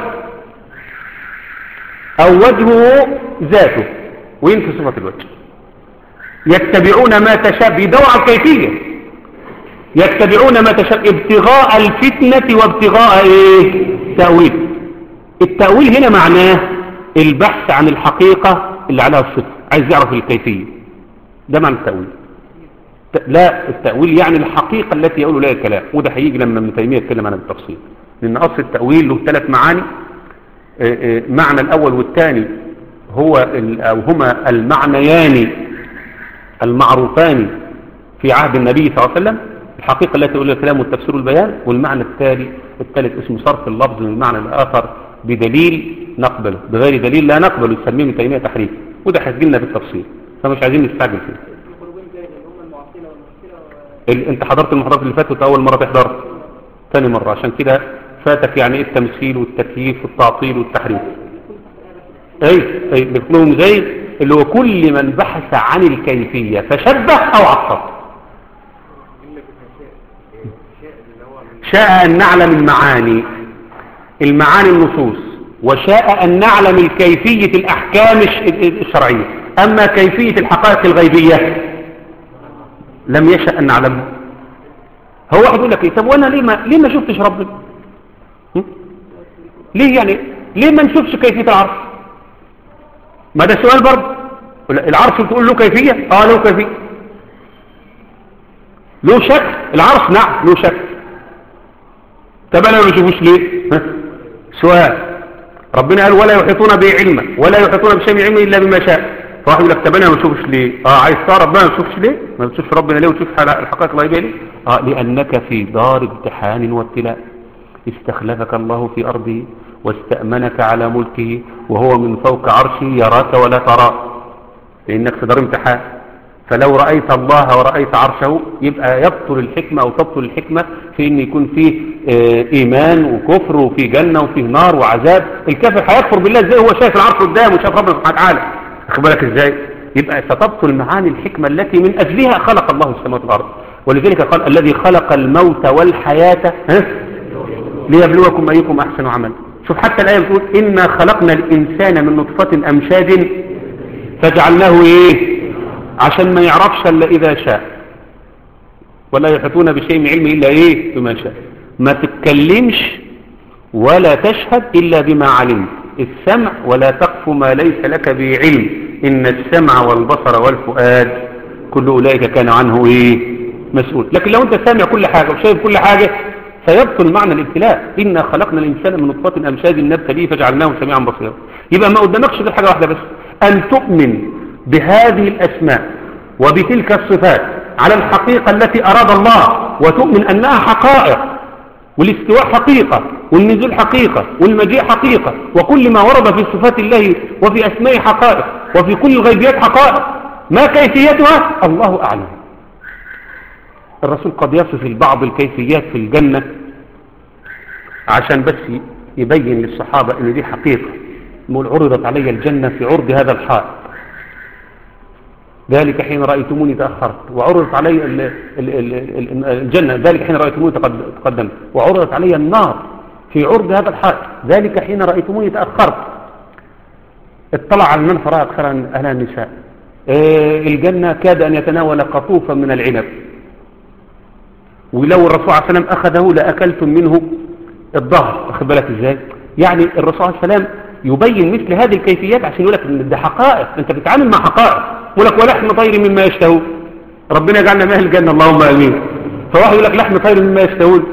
أو وجهه ذاته وينفي صفة الوجه يتبعون ما تشابه يدور على الكيفية يتبعون ما تشابه ابتغاء الفتنة وابتغاء ايه تأويل التأويل هنا معناه البحث عن الحقيقة اللي عليها الصفة عايز يعرف الكيفية ده معنى التأويل لا التأويل يعني الحقيقة التي يقول لها الكلام وده هيجي لما ابن تيمية يتكلم عنها بالتفصيل لأن أصل التأويل له ثلاث معاني معنى الأول والثاني هو أو هما المعنيان المعروفان في عهد النبي صلى الله عليه وسلم الحقيقة التي يقول لها الكلام والتفسير والبيان والمعنى التالي الثالث اسمه صرف اللفظ من المعنى الآخر بدليل نقبله بغير دليل لا نقبله يسميه ابن تيمية تحريف وده هيجي لنا بالتفصيل فمش عايزين نستعجل فيه ال... انت حضرت المحاضرات اللي فاتت اول مرة تحضر ثاني مرة عشان كده فاتك يعني ايه التمثيل والتكييف والتعطيل والتحريف اي اي بيقولهم زي اللي هو كل من بحث عن الكيفية فشبه او عطل شاء ان نعلم المعاني المعاني النصوص وشاء ان نعلم الكيفية الاحكام الشرعية اما كيفية الحقائق الغيبية لم يشأ أن نعلمه هو واحد يقول لك إيه طب وأنا ليه ما, ليه ما شفتش ربنا ليه يعني ليه ما نشوفش كيفية العرش ما ده سؤال برضه العرش بتقول له كيفية اه له كيفية له شكل العرش نعم له شكل طب انا ما بشوفوش ليه ها؟ سؤال ربنا قال ولا يحيطون به علما ولا يحيطون بشيء من علمه الا بما شاء فواحد يقول لك طب انا ما بشوفش ليه اه عايز تعرف ربنا ما بتشوفش ليه ما بتشوفش ربنا ليه وتشوف الحقائق الغيبيه ليه اه لانك في دار امتحان وابتلاء استخلفك الله في ارضه واستأمنك على ملكه وهو من فوق عرشه يراك ولا تراه لانك في دار امتحان فلو رأيت الله ورأيت عرشه يبقى يبطل الحكمة أو تبطل الحكمة في أن يكون فيه آه إيمان وكفر وفيه جنة وفيه نار وعذاب الكافر هيكفر بالله ازاي هو شايف العرش قدامه وشايف ربنا سبحانه وتعالى أخد بالك ازاي يبقى ستبطل معاني الحكمة التي من أجلها خلق الله السماوات والأرض ولذلك قال الذي خلق الموت والحياة ها؟ ليبلوكم أيكم أحسن عمل شوف حتى الآية بتقول إنا خلقنا الإنسان من نطفة أمشاج فجعلناه إيه عشان ما يعرفش إلا إذا شاء ولا يحيطون بشيء من علمه إلا إيه بما شاء ما تتكلمش ولا تشهد إلا بما علمت السمع ولا تقف ما ليس لك به علم إن السمع والبصر والفؤاد كل أولئك كان عنه إيه مسؤول لكن لو أنت سامع كل حاجة وشايف كل حاجة فيبطل معنى الابتلاء إنا خلقنا الإنسان من نطفة أمشاج نبتليه فجعلناه سميعا بصيرا يبقى ما قدامكش غير حاجة واحدة بس أن تؤمن بهذه الأسماء وبتلك الصفات على الحقيقة التي أراد الله وتؤمن أنها حقائق والاستواء حقيقة والنزول حقيقة والمجيء حقيقة وكل ما ورد في صفات الله وفي أسماء حقائق وفي كل الغيبيات حقائق ما كيفيتها الله أعلم الرسول قد يصف البعض الكيفيات في الجنة عشان بس يبين للصحابة ان دي حقيقة يقول عرضت علي الجنة في عرض هذا الحائط ذلك حين رأيتموني تأخرت وعرضت علي ال- ال- ال- ال- الجنة ذلك حين رأيتموني تقد- تقدمت وعرضت علي النار في عرض هذا الحائط ذلك حين رأيتموني تأخرت اطلع على المن فرأى أكثر أهل النساء آه، الجنة كاد أن يتناول قطوفا من العنب ولو الرسول عليه السلام أخذه لأكلتم منه الظهر واخد بالك ازاي يعني الرسول عليه السلام يبين مثل هذه الكيفيات عشان يقول لك ان ده حقائق انت بتتعامل مع حقائق يقول لك ولحم طير مما يشتهون ربنا يجعلنا من اهل الجنه اللهم امين فواحد يقول لك لحم طير مما يشتهون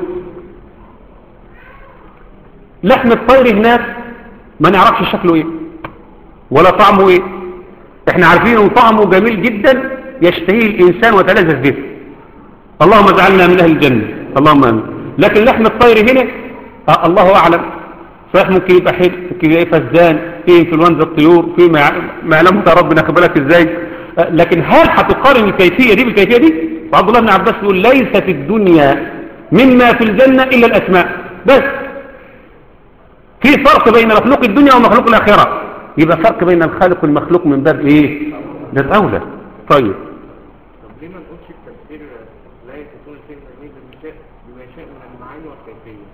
لحم الطير هناك ما نعرفش شكله ايه ولا طعمه ايه احنا عارفين ان طعمه جميل جدا يشتهيه الانسان ويتلذذ به اللهم اجعلنا من اهل الجنه اللهم امين لكن لحم الطير هنا آه الله اعلم صحيح ممكن يبقى حلو ممكن يبقى فزدان في انفلونزا الطيور في ما ما يعلمه ربنا خد بالك ازاي آه لكن هل هتقارن الكيفيه دي بالكيفيه دي وعبد الله بن عباس يقول ليس في الدنيا مما في الجنه الا الاسماء بس في فرق بين مخلوق الدنيا ومخلوق الاخره يبقى فرق بين الخالق والمخلوق من باب ايه ده الاولى طيب طب ليه ما نقولش التفسير لا يكون شيء من بما يشاء بما يشاء من المعاني والكيفيه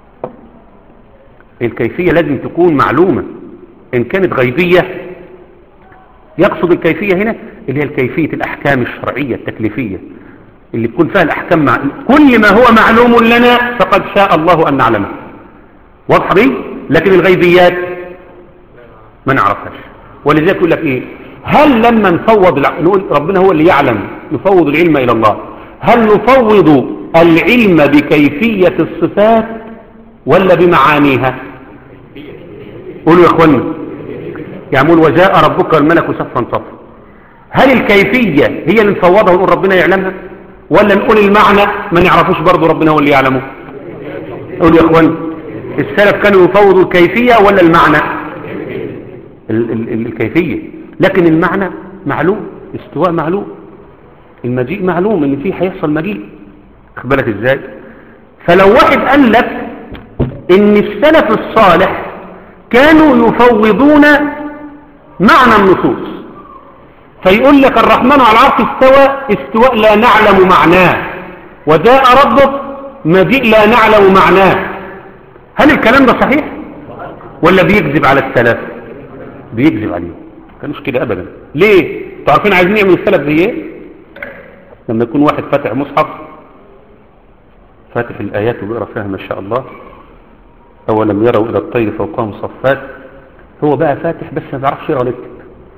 الكيفية لازم تكون معلومة إن كانت غيبية يقصد الكيفية هنا اللي هي الكيفية الأحكام الشرعية التكليفية اللي تكون فيها الأحكام مع... كل ما هو معلوم لنا فقد شاء الله أن نعلمه واضح دي لكن الغيبيات ما نعرفهاش ولذلك يقول لك إيه هل لما نفوض الع... نقول ربنا هو اللي يعلم نفوض العلم إلى الله هل نفوض العلم بكيفية الصفات ولا بمعانيها قولوا يا اخواني يعمل وجاء ربك والملك صفا صفا هل الكيفية هي اللي نفوضها ونقول ربنا يعلمها ولا نقول المعنى ما نعرفوش برضه ربنا هو اللي يعلمه قولوا يا اخواني السلف كانوا يفوضوا الكيفية ولا المعنى ال ال ال الكيفية لكن المعنى معلوم استواء معلوم المجيء معلوم ان فيه هيحصل مجيء خد بالك ازاي فلو واحد قال لك ان السلف الصالح كانوا يفوضون معنى النصوص فيقول لك الرحمن على العرش استوى استواء لا نعلم معناه وجاء ربك مجيء لا نعلم معناه هل الكلام ده صحيح ولا بيكذب على السلف بيكذب عليهم كانوش كده ابدا ليه تعرفين عايزين يعملوا السلف زي ايه لما يكون واحد فاتح مصحف فاتح الآيات وبيقرأ فيها ما شاء الله أولم يروا إلى الطير فوقهم صفات هو بقى فاتح بس ما بيعرفش يقرأ ويكتب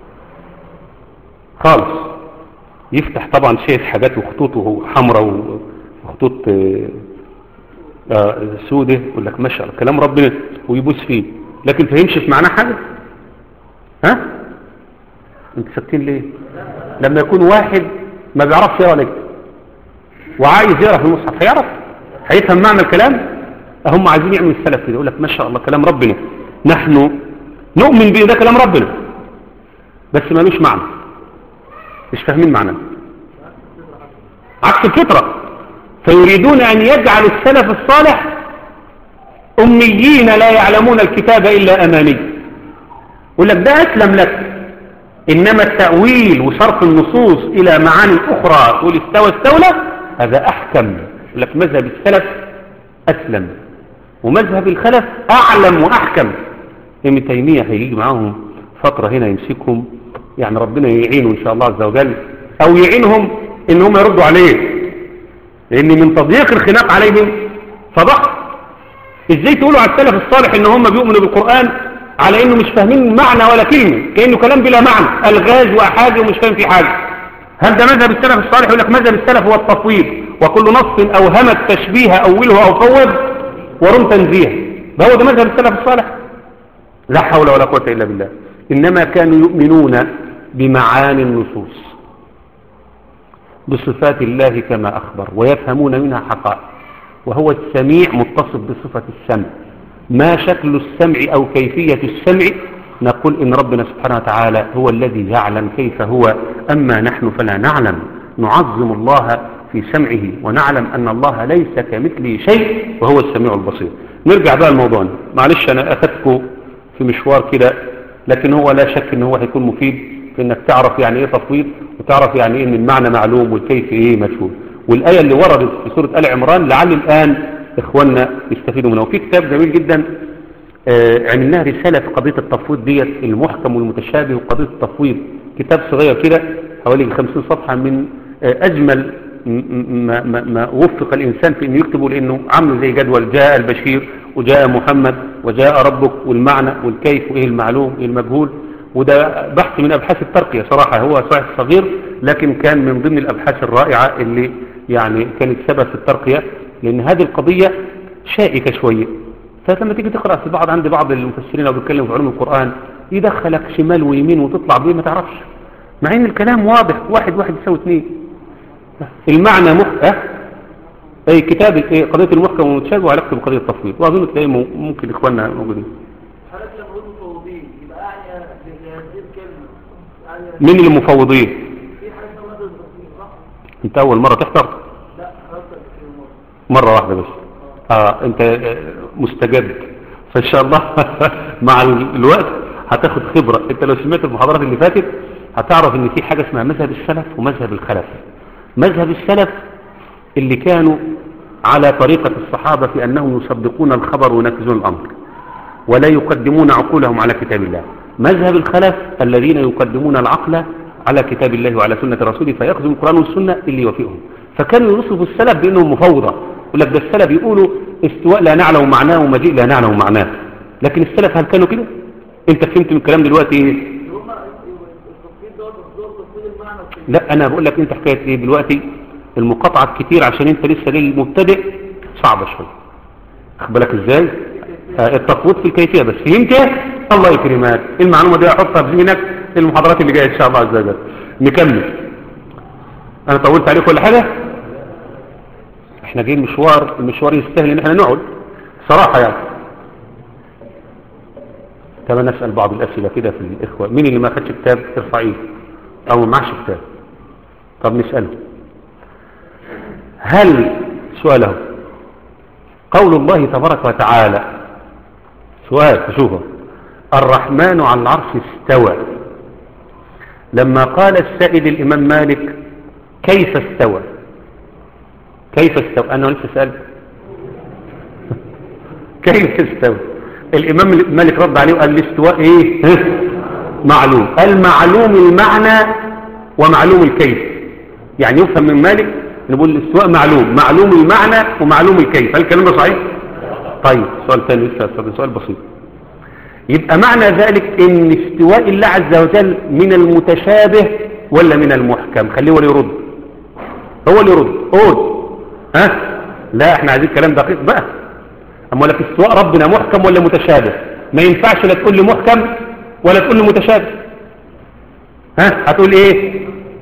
خالص يفتح طبعا شايف حاجات وخطوطه حمراء وخطوط آه، آه، سودة يقول لك ما شاء الله كلام ربنا ويبوس فيه لكن فهمش في معناه حاجة ها انت ساكتين ليه لما يكون واحد ما بيعرفش يقرأ ويكتب وعايز يقرأ في المصحف هيعرف هيفهم معنى الكلام هم عايزين يعملوا السلف كده يقول لك ما شاء الله كلام ربنا نحن نؤمن به ده كلام ربنا بس ملوش معنى مش فاهمين معناه عكس الفطرة فيريدون أن يجعلوا السلف الصالح أميين لا يعلمون الكتاب إلا أماني يقول لك ده أسلم لك إنما التأويل وصرف النصوص إلى معاني أخرى تقول استوى استولى هذا أحكم يقول لك مذهب السلف أسلم ومذهب الخلف أعلم وأحكم ابن تيمية هيجي معاهم فترة هنا يمسكهم يعني ربنا يعينه إن شاء الله عز وجل أو يعينهم إن هم يردوا عليه لأن من تضييق الخناق عليهم فضح إزاي تقولوا على السلف الصالح إن هم بيؤمنوا بالقرآن على إنه مش فاهمين معنى ولا كلمة كأنه كلام بلا معنى الغاز وأحاجة ومش فاهم في حاجة هل ده مذهب السلف الصالح يقول لك مذهب السلف هو التفويض وكل نص أوهم التشبيه أوله أو فوض ورم تنزيه ده هو ده مذهب السلف الصالح لا حول ولا قوة إلا بالله إنما كانوا يؤمنون بمعاني النصوص بصفات الله كما أخبر ويفهمون منها حقائق وهو السميع متصف بصفة السمع ما شكل السمع أو كيفية السمع نقول إن ربنا سبحانه وتعالى هو الذي يعلم كيف هو أما نحن فلا نعلم نعظم الله في سمعه ونعلم أن الله ليس كمثله شيء وهو السميع البصير نرجع بقى لموضوعنا معلش انا اخذتكم في مشوار كده لكن هو لا شك ان هو هيكون مفيد في انك تعرف يعني ايه تفويض وتعرف يعني ايه ان المعنى معلوم والكيف ايه مجهول والايه اللي وردت في سوره ال عمران لعل الان اخواننا يستفيدوا منها وفي كتاب جميل جدا آه عملناها رساله في قضيه التفويض ديت المحكم والمتشابه وقضيه التفويض كتاب صغير كده حوالي 50 صفحه من آه اجمل ما, ما, ما وفق الإنسان في أنه يكتبه لأنه عامله زي جدول جاء البشير وجاء محمد وجاء ربك والمعنى والكيف وإيه المعلوم وإيه المجهول وده بحث من أبحاث الترقية صراحة هو صحيح صغير لكن كان من ضمن الأبحاث الرائعة اللي يعني كانت سبب في الترقية لأن هذه القضية شائكة شوية فلما تيجي تقرأ في بعض عند بعض المفسرين لو بيتكلموا في علوم القرآن يدخلك شمال ويمين وتطلع بيه ما تعرفش مع ان الكلام واضح واحد واحد يساوي اثنين المعنى مح... أه؟ اي كتاب ايه قضية المحكم والمتشابه وعلاقته بقضية التفويض واظن تلاقيه ممكن اخواننا موجودين حضرتك لما قلت مفوضين يبقى يعني بهذه الكلمه يعني مين اللي مفوضين في حاجه اسمها ماده التصميم صح؟ انت اول مرة تحضر لا حضرتك في الموضوع مرة واحدة بس اه انت آه، مستجد فان شاء الله مع الوقت هتاخد خبرة انت لو سمعت المحاضرات اللي فاتت هتعرف ان في حاجة اسمها مذهب السلف ومذهب الخلف مذهب السلف اللي كانوا على طريقة الصحابة في أنهم يصدقون الخبر وينفذون الأمر ولا يقدمون عقولهم على كتاب الله مذهب الخلف الذين يقدمون العقل على كتاب الله وعلى سنة رسوله فيأخذوا القرآن والسنة اللي يوافقهم فكانوا يوصفوا السلف بأنهم مفوضة يقول لك ده السلف يقولوا استواء لا نعلم معناه ومجيء لا نعلم معناه لكن السلف هل كانوا كده انت فهمت من الكلام دلوقتي ايه هم التصميم دوت مصدر تصميم المعنى في لا انا بقول لك انت حكايه ايه دلوقتي المقاطعه كتير عشان انت لسه للمبتدئ صعبه شويه واخد بالك ازاي آه، التفويض في الكيفيه بس فهمت الله يكرمك المعلومه دي احطها في ذهنك للمحاضرات اللي جايه ان شاء الله عز وجل نكمل انا طولت عليك ولا حاجه احنا جايين مشوار المشوار يستاهل ان احنا نقعد صراحه يعني طب انا اسال بعض الاسئله كده في الاخوه مين اللي ما خدش كتاب ارفع ايده او ما معش كتاب طب نساله هل سؤاله قول الله تبارك وتعالى سؤال تشوفه الرحمن على العرش استوى لما قال السائد الإمام مالك كيف استوى كيف استوى أنا لسه سألت كيف استوى الإمام مالك رد عليه وقال الاستواء إيه ها؟ معلوم المعلوم المعنى ومعلوم الكيف يعني يفهم من مالك نقول الاستواء معلوم معلوم المعنى ومعلوم الكيف هل الكلام ده صحيح طيب سؤال ثاني لسه أستاذ، سؤال بسيط يبقى معنى ذلك ان استواء الله عز وجل من المتشابه ولا من المحكم خليه هو اللي يرد هو اللي يرد قول ها لا احنا عايزين كلام دقيق بقى اما لك استواء ربنا محكم ولا متشابه ما ينفعش لا تقول لي محكم ولا تقول لي متشابه ها هتقول ايه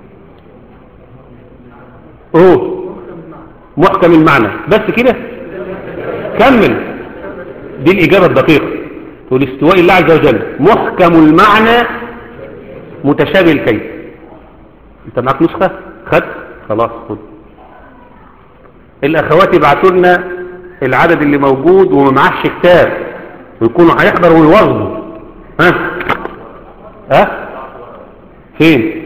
قول محكم المعنى بس كده كمل دي الإجابة الدقيقة تقول استواء الله عز وجل محكم المعنى متشابه الكيف انت معك نسخة خد خلاص خد الأخوات يبعتوا لنا العدد اللي موجود وما معهش كتاب ويكونوا هيحضروا ويواظبوا ها ها فين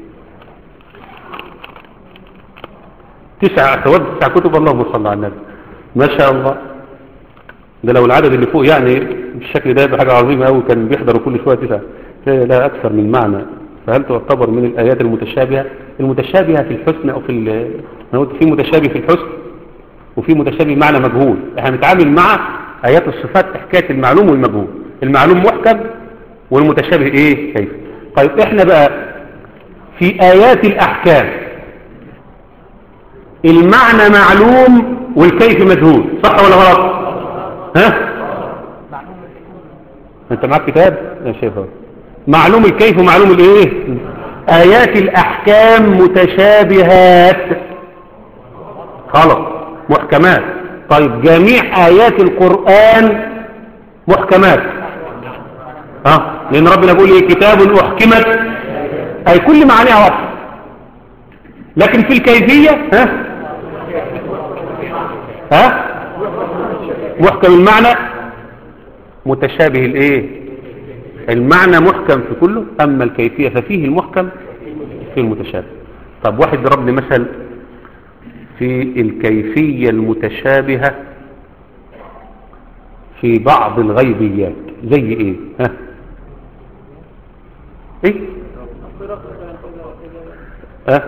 تسع أخوات تسع كتب اللهم صل على النبي ما شاء الله ده لو العدد اللي فوق يعني بالشكل ده يبقى حاجة عظيمة قوي كان بيحضروا كل شوية تسعة لا لا أكثر من معنى فهل تعتبر من الآيات المتشابهة المتشابهة في الحسن أو في ال- أنا قلت في متشابه في الحسن وفي متشابه معنى مجهول احنا بنتعامل مع آيات الصفات حكاية المعلوم والمجهول المعلوم محكم والمتشابه ايه كيف طيب احنا بقى في آيات الأحكام المعنى معلوم والكيف مجهول صح ولا غلط ها انت معاك كتاب يا شيخ أهو. معلوم الكيف ومعلوم الايه ايات الاحكام متشابهات خلاص محكمات طيب جميع ايات القرآن محكمات ها لان ربنا بيقول ايه كتاب احكمت اي كل معانيها واضحه لكن في الكيفية ها ها محكم المعنى متشابه الايه المعنى محكم في كله اما الكيفية ففيه المحكم في المتشابه طب واحد ضرب لي مثل في الكيفية المتشابهة في بعض الغيبيات زي ايه ها ايه ها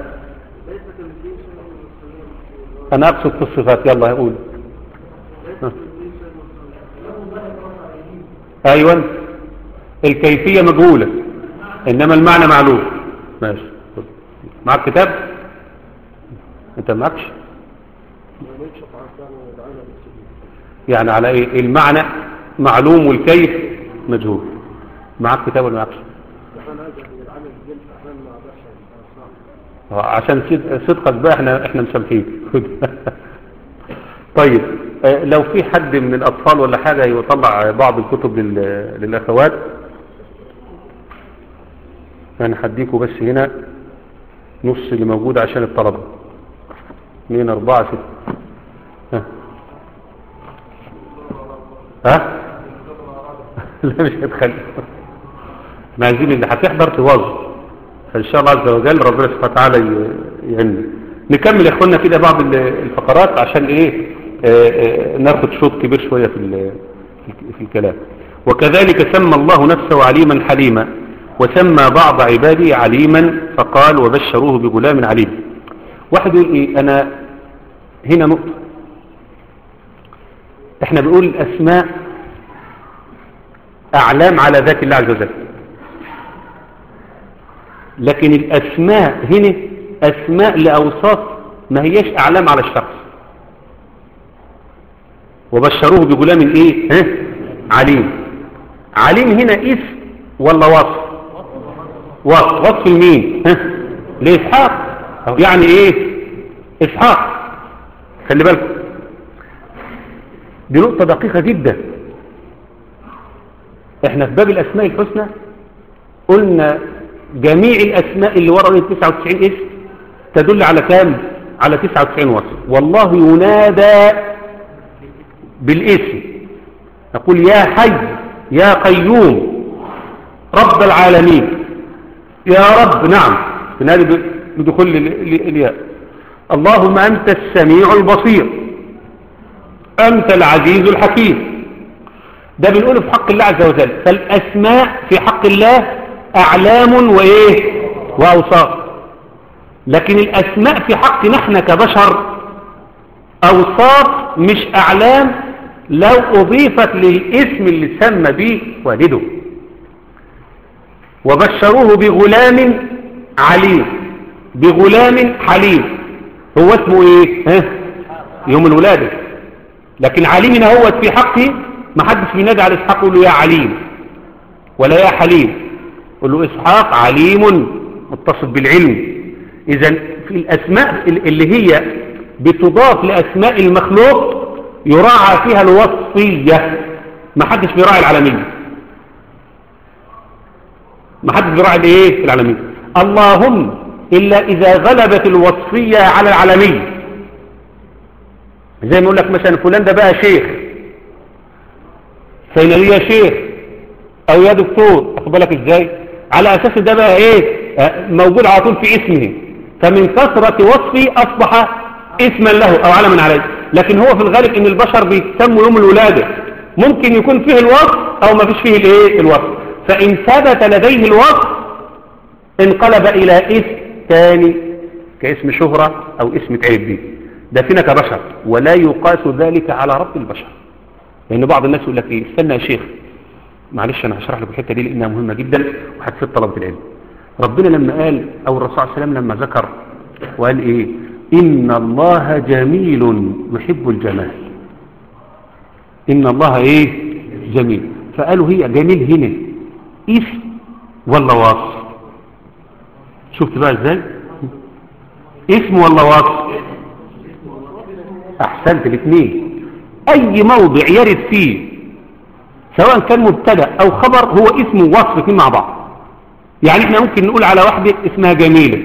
انا اقصد في الصفات يلا اقول ها. ايوه الكيفية مجهولة انما المعنى معلوم ماشي معك كتاب انت معكش يعني على ايه المعنى معلوم والكيف مجهول معك كتاب ولا معكش آه، عشان صد- صدقك بقى احنا احنا مسامحين طيب آه، لو في حد من الاطفال ولا حاجه يطلع بعض الكتب لل- للاخوات انا هديكوا بس هنا نص اللي موجود عشان الطلبه اثنين اربعه سته ها ها لا مش هتخلي احنا عايزين اللي هتحضر توظف فان شاء الله عز وجل ربنا سبحانه وتعالى ي- يعيننا نكمل يا اخوانا كده بعض ال- الفقرات عشان ايه آه، آه، ناخد شوط كبير شويه في ال- في الكلام وكذلك سمى الله نفسه عليما حليما وسمى بعض عباده عليما فقال وبشروه بغلام عليم واحد يقول ايه انا هنا نقطه احنا بنقول الاسماء اعلام على ذات الله عز وجل لكن الاسماء هنا اسماء لاوصاف ما هيش اعلام على الشخص وبشروه بغلام ايه ها؟ عليم عليم هنا اسم ولا وصف وصف وصف لمين ها؟ لاسحاق يعني ايه اسحاق خلي بالكم دي نقطة دقيقة جدا احنا في باب الاسماء الحسنى قلنا جميع الاسماء اللي ورا ال 99 اسم تدل على كام على 99 وصف والله ينادى بالاسم نقول يا حي يا قيوم رب العالمين يا رب نعم تنادي ب- بدخول ال- ال- الياء اللهم أنت السميع البصير أنت العزيز الحكيم ده بنقوله في حق الله عز وجل فالأسماء في حق الله أعلام وإيه وأوصاف لكن الأسماء في حق نحن كبشر أوصاف مش أعلام لو أضيفت للاسم اللي سمى به والده وبشروه بغلام عليم بغلام حليم هو اسمه ايه ها؟ يوم الولادة لكن عليم هنا هو في حقه ما حدش بينادي على اسحاق يقول له يا عليم ولا يا حليم يقول له اسحاق عليم متصف بالعلم اذا في الاسماء اللي هي بتضاف لاسماء المخلوق يراعى فيها الوصفية ما حدش بيراعي العالمية ما حدش بيراعي الايه العالمية اللهم الا اذا غلبت الوصفية على العالمية زي ما يقول لك مثلا فلان ده بقى شيخ فإن يا شيخ او يا دكتور اخد بالك ازاي على اساس ده بقى ايه آه، موجود على طول في اسمه فمن كثرة وصفه اصبح اسما له او علما عليه لكن هو في الغالب ان البشر بيسموا يوم الولادة ممكن يكون فيه الوصف او ما فيش فيه الايه الوصف فان ثبت لديه الوصف انقلب الى اسم ثاني كاسم شهرة او اسم تعب به ده فينا كبشر ولا يقاس ذلك على رب البشر لان بعض الناس يقول لك ايه استنى يا شيخ معلش انا هشرح لك الحته دي لانها مهمه جدا وهتفيد طلبه العلم ربنا لما قال او الرسول صلى الله عليه وسلم لما ذكر وقال ايه ان الله جميل يحب الجمال ان الله ايه جميل فقالوا هي جميل هنا اسم ولا وصف شفت بقى ازاي اسم ولا وصف احسنت الاثنين اي موضع يرد فيه سواء كان مبتدا او خبر هو اسم ووصف الاثنين مع بعض يعني احنا ممكن نقول على واحدة اسمها جميلة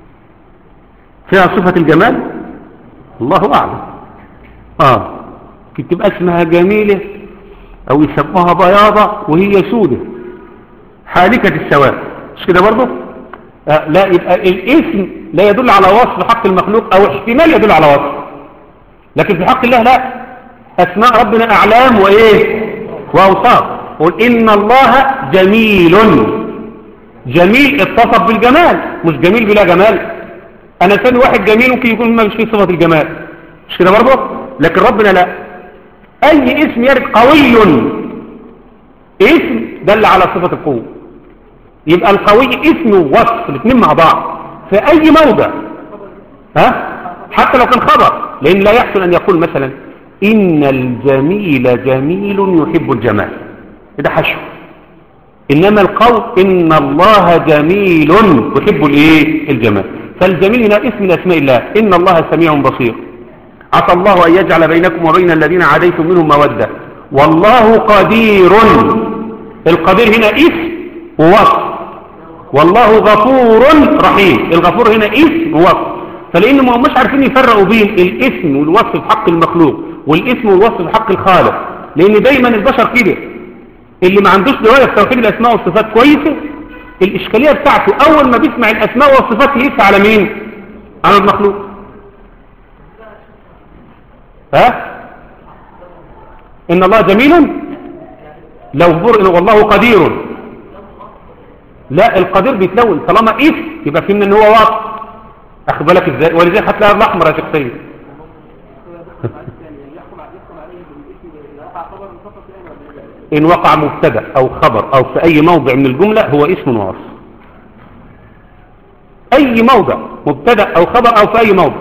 فيها صفة الجمال الله اعلم اه ممكن تبقى اسمها جميلة او يسموها بياضة وهي سودة حالكة السواد مش كده برضه آه لا يبقى الاسم لا يدل على وصف حق المخلوق او احتمال يدل على وصف لكن في حق الله لا اسماء ربنا اعلام وايه واوصاف قل ان الله جميل جميل اتصف بالجمال مش جميل بلا جمال انا ثاني واحد جميل ممكن يكون ما مش فيه صفة الجمال مش كده برضه لكن ربنا لا اي اسم يرد قوي اسم دل على صفة القوة يبقى القوي اسم ووصف الاثنين مع بعض في اي موضع ها حتى لو كان خبر لان لا يحسن ان يقول مثلا ان الجميل جميل يحب الجمال ده حشو انما القول ان الله جميل يحب الايه الجمال فالجميل هنا اسم من اسماء الله ان الله سميع بصير عسى الله ان يجعل بينكم وبين الذين عاديتم منهم موده والله قدير القدير هنا اسم ووصف والله غفور رحيم الغفور هنا اسم ووصف فلان ما هماش عارفين يفرقوا بين الاسم والوصف في حق المخلوق والاسم والوصف في حق الخالق لان دايما البشر كده اللي ما عندوش درايه في توحيد الاسماء والصفات كويسه الاشكاليه بتاعته اول ما بيسمع الاسماء والصفات يقيسها على مين على المخلوق ها ان الله جميل لو بر والله قدير لا القدير بيتلون طالما اسم يبقى في ان هو واقع اخد بالك ازاي ولذلك هتلاقيها الاحمر يا شخصيه ان وقع مبتدا او خبر او في اي موضع من الجمله هو اسم ووصف اي موضع مبتدا او خبر او في اي موضع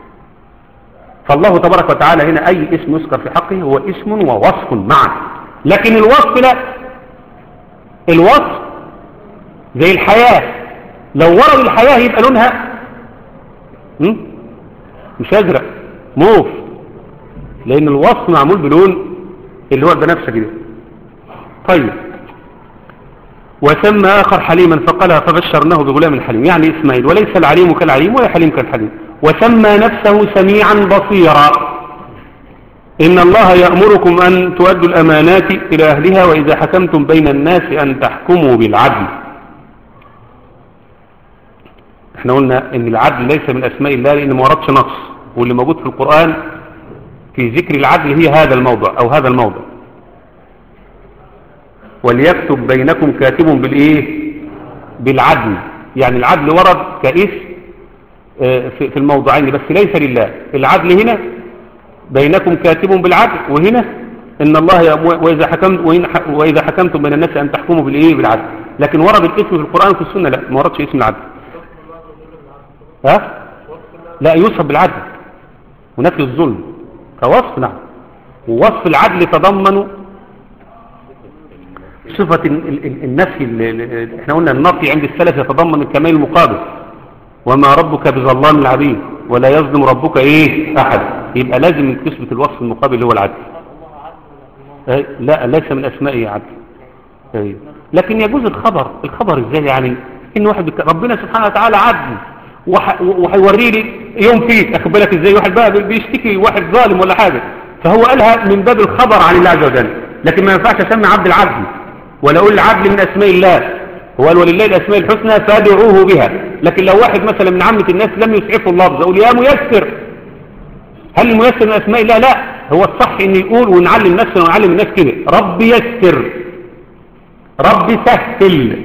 فالله تبارك وتعالى هنا اي اسم يذكر في حقه هو اسم ووصف معا لكن الوصف لا الوصف زي الحياة لو ورد الحياة يبقى لونها م? مش ازرق موف لان الوصف معمول بلون اللي هو البنفسجي ده طيب وسمى آخر حليما فقالها فبشرناه بغلام حليم يعني إسماعيل وليس العليم كالعليم ولا حليم كالحليم وسمى نفسه سميعا بصيرا إن الله يأمركم أن تؤدوا الأمانات إلى أهلها وإذا حكمتم بين الناس أن تحكموا بالعدل احنا قلنا ان العدل ليس من اسماء الله لان ما وردش نص واللي موجود في القرآن في ذكر العدل هي هذا الموضع او هذا الموضع وليكتب بينكم كاتب بالايه بالعدل يعني العدل ورد كاسم في الموضعين بس ليس لله العدل هنا بينكم كاتب بالعدل وهنا ان الله واذا حكمت واذا حكمتم بين الناس ان تحكموا بالايه بالعدل لكن ورد الاسم في القرآن وفي السنة لا ما وردش اسم العدل ها لا يوصف بالعدل ونفي الظلم كوصف نعم ووصف العدل تضمن صفة النفي احنا قلنا النفي عند السلف يتضمن الكمال المقابل وما ربك بظلام العبيد ولا يظلم ربك ايه احد يبقى لازم تثبت الوصف المقابل اللي هو العدل اه لا ليس من اسمائه عدل اه لكن يجوز الخبر الخبر ازاي يعني ان واحد بك... ربنا سبحانه وتعالى عدل وهيوري لي يوم فيك اخد بالك ازاي واحد بقى بيشتكي واحد ظالم ولا حاجه فهو قالها من باب الخبر عن الله عز وجل لكن ما ينفعش اسمي عبد العدل ولا اقول العدل من اسماء الله هو قال ولله الاسماء الحسنى فادعوه بها لكن لو واحد مثلا من عامه الناس لم يسعفه اللفظ اقول يا ميسر هل الميسر من اسماء الله لا هو الصح ان يقول ونعلم نفسنا ونعلم الناس كده رب يسر رب سهل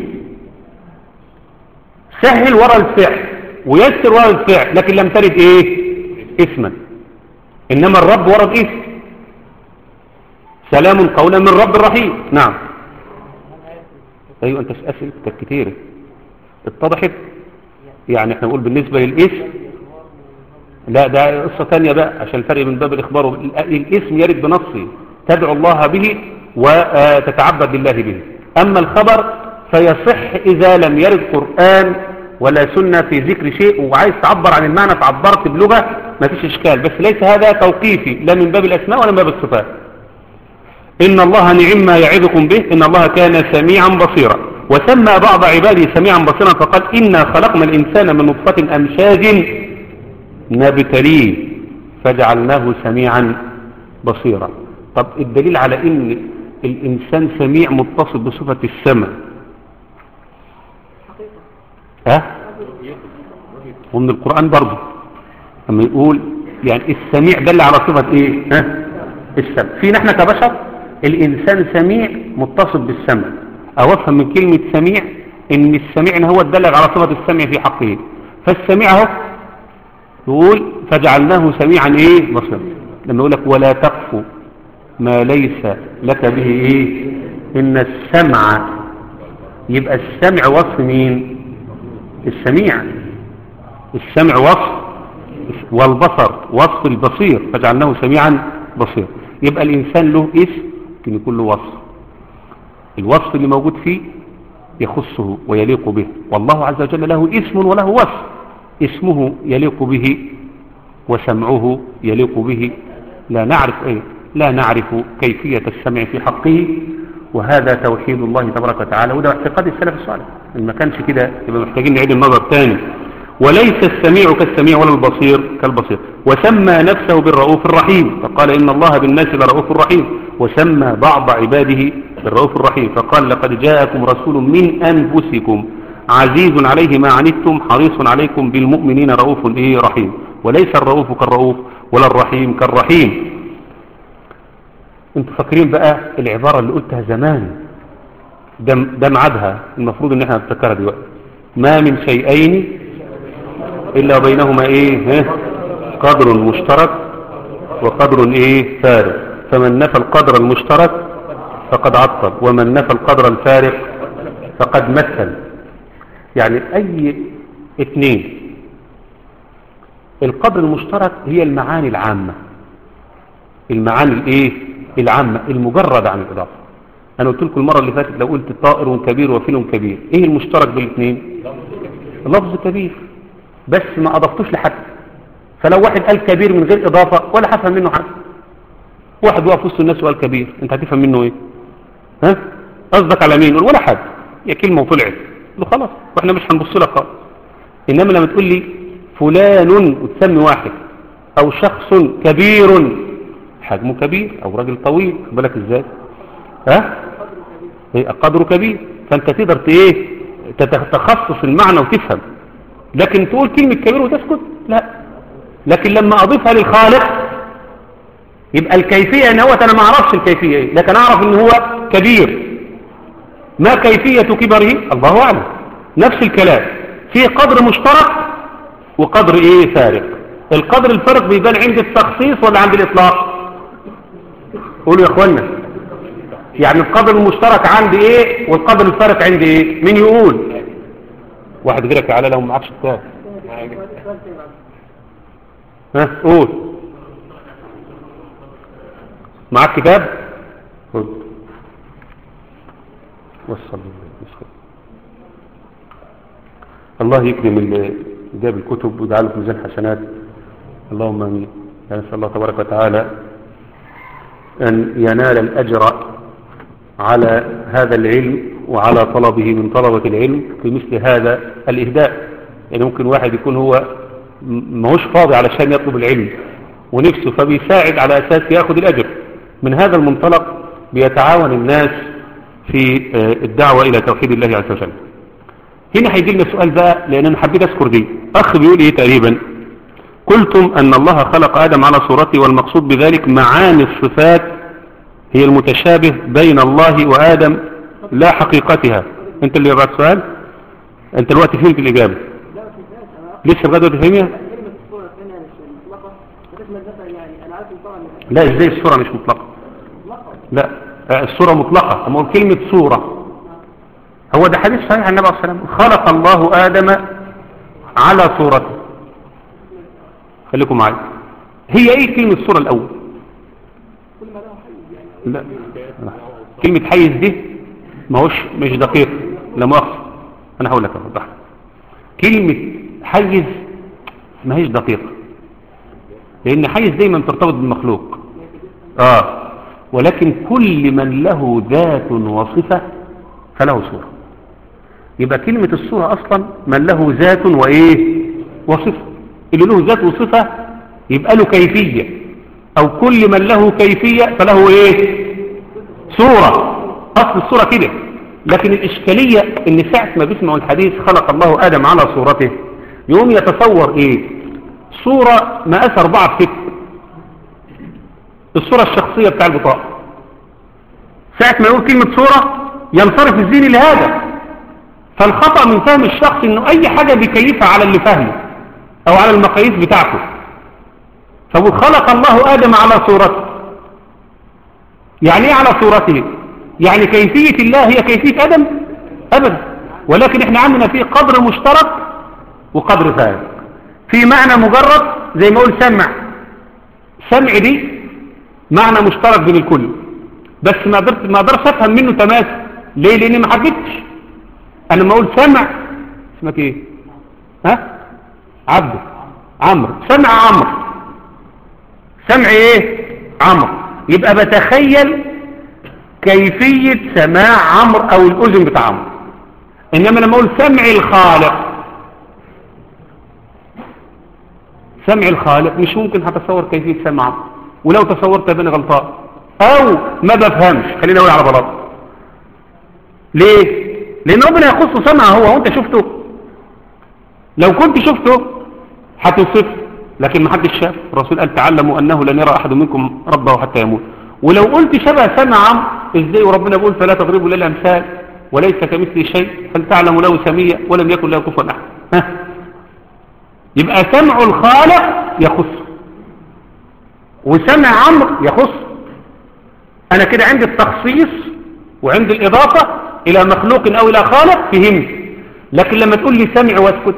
سهل ورا الفعل ويسر ورا الفعل لكن لم ترد ايه اسما انما الرب ورد اسم سلام قولا من رب رحيم نعم ايوه انت اسئلتك كتير اتضحت يعني احنا نقول بالنسبة للاسم لا ده قصة تانية بقى عشان الفرق من باب الاخبار الاسم يرد بنصه تدعو الله به وتتعبد لله به اما الخبر فيصح اذا لم يرد قرآن ولا سنة في ذكر شيء وعايز تعبر عن المعنى تعبرت بلغة ما فيش اشكال بس ليس هذا توقيفي لا من باب الاسماء ولا من باب الصفات إن الله نعم ما يعظكم به إن الله كان سميعا بصيرا وسمى بعض عباده سميعا بصيرا فقال إنا خلقنا الإنسان من نطفة أمشاج نبتليه فجعلناه سميعا بصيرة طب الدليل على ان الانسان سميع متصف بصفة السمع ها ومن القرآن برضه لما يقول يعني السميع دل على صفة ايه ها السمع فينا احنا كبشر الانسان سميع متصف بالسمع او افهم من كلمة سميع ان السميع إن هو الدل على صفة السمع في حقه فالسميع اهو يقول فجعلناه سميعا ايه بصيرا لما يقول لك ولا تقف ما ليس لك به ايه ان السمع يبقى السمع وصف مين السميع السمع وصف والبصر وصف البصير فجعلناه سميعا بصير يبقى الانسان له اسم يمكن يكون له وصف الوصف اللي موجود فيه يخصه ويليق به والله عز وجل له اسم وله وصف اسمه يليق به وسمعه يليق به لا نعرف ايه لا نعرف كيفية السمع في حقه وهذا توحيد الله تبارك وتعالى وده اعتقاد السلف الصالح إن ما كانش كده يبقى محتاجين نعيد النظر تاني وليس السميع كالسميع ولا البصير كالبصير وسمى نفسه بالرؤوف الرحيم فقال إن الله بالناس لرؤوف رحيم وسمى بعض عباده بالرؤوف الرحيم فقال لقد جاءكم رسول من أنفسكم عزيز عليه ما عنتم حريص عليكم بالمؤمنين رؤوف إيه رحيم وليس الرؤوف كالرؤوف ولا الرحيم كالرحيم انتوا فاكرين بقى العبارة اللي قلتها زمان ده ده ميعادها المفروض ان احنا نفتكرها دلوقتي ما من شيئين الا وبينهما ايه ها قدر مشترك وقدر ايه فارق فمن نفى القدر المشترك فقد عطل ومن نفى القدر الفارق فقد مثل يعني اي اثنين القدر المشترك هي المعاني العامة المعاني الايه العامة المجرد عن الإضافة أنا قلت لكم المرة اللي فاتت لو قلت طائر كبير وفيل كبير إيه المشترك بالاثنين لفظ كبير بس ما أضفتوش لحد فلو واحد قال كبير من غير إضافة ولا هفهم منه حاجة واحد وقف وسط الناس وقال كبير أنت هتفهم منه إيه ها قصدك على مين ولا حد هي كلمة وطلعت له خلاص واحنا مش هنبص لك خالص إنما لما تقول لي فلان وتسمي واحد أو شخص كبير حجمه كبير او راجل طويل خد بالك ازاي ها إيه قدره كبير فانت تقدر ايه تتخصص المعنى وتفهم لكن تقول كلمة كبير وتسكت لا لكن لما اضيفها للخالق يبقى الكيفية ان هو انا ما اعرفش الكيفية ايه لكن اعرف ان هو كبير ما كيفية كبره الله اعلم نفس الكلام في قدر مشترك وقدر ايه فارق القدر الفرق بيبان عند التخصيص ولا عند الاطلاق قولوا يا اخوانا يعني القدر المشترك عندي ايه والقدر الفارق عندي ايه مين يقول واحد غيرك تعالى لو معكش كتاب ها قول معاك كتاب خد وصل الله يكرم اللي جاب الكتب ويجعله في ميزان حسنات اللهم امين نسال الله تبارك وتعالى أن ينال الأجر على هذا العلم وعلى طلبه من طلبة العلم في مثل هذا الإهداء يعني ممكن واحد يكون هو ماهوش فاضي علشان يطلب العلم ونفسه فبيساعد على أساس يأخذ الأجر من هذا المنطلق بيتعاون الناس في الدعوة إلى توحيد الله عز وجل هنا هيجي لنا سؤال بقى لأن أنا حبيت أذكر دي أخ بيقول إيه تقريبا قلتم أن الله خلق آدم على صورته والمقصود بذلك معاني الصفات هي المتشابه بين الله وآدم لا حقيقتها أنت اللي بعد سؤال أنت الوقت فهمت الإجابة لسه بغدا تفهمها لا ازاي الصورة مش مطلقة لا الصورة مطلقة أما أقول كلمة صورة هو ده حديث صحيح عن النبي عليه الصلاة والسلام خلق الله آدم على صورته خليكم معايا هي ايه كلمة الصورة الاول لا كلمة حيز دي ما هوش مش دقيق لا مؤاخذة انا هقول لك اوضح كلمة حيز ما هيش دقيقة لان حيز دايما ترتبط بالمخلوق اه ولكن كل من له ذات وصفة فله صورة يبقى كلمة الصورة اصلا من له ذات وايه وصفة اللي له ذات وصفة يبقى له كيفية او كل من له كيفية فله ايه صورة اصل الصورة كده لكن الاشكالية ان ساعة ما بيسمعوا الحديث خلق الله ادم على صورته يقوم يتصور ايه صورة مقاس اربعة في ست الصورة الشخصية بتاع البطاقة ساعة ما يقول كلمة صورة ينصرف الذهن لهذا فالخطأ من فهم الشخص انه اي حاجة بيكيفها على اللي فهمه او على المقاييس بتاعته فقل خلق الله ادم على صورته يعني ايه على صورته يعني كيفية الله هي كيفية ادم ابدا ولكن احنا عندنا فيه قدر مشترك وقدر فارق في معنى مجرد زي ما اقول سمع سمع دي معنى مشترك بين الكل بس ما قدرت ما اقدرش افهم منه تماس ليه لاني ما حددتش انا لما اقول سمع اسمك ايه ها عبده عمرو سمع عمرو سمع ايه عمرو يبقى بتخيل كيفية سماع عمرو او الاذن بتاع عمرو انما لما اقول سمع الخالق سمع الخالق مش ممكن هتصور كيفية سمع عمرو ولو تصورت بني غلطان او ما بفهمش خلينا اقول على بلاط ليه لان ربنا يخص سمعه هو وانت شفته لو كنت شفته هتوصفه لكن ما حدش شاف الرسول قال تعلموا انه لن يرى احد منكم ربه حتى يموت ولو قلت شبه سمع عمرو ازاي وربنا بيقول فلا تضربوا للامثال وليس كمثل شيء فلتعلموا له سمية ولم يكن له كفوا احد ها يبقى سمع الخالق يخص وسمع عمرو يخص انا كده عندي التخصيص وعندي الاضافة الى مخلوق او الى خالق فهمت لكن لما تقول لي سمع واسكت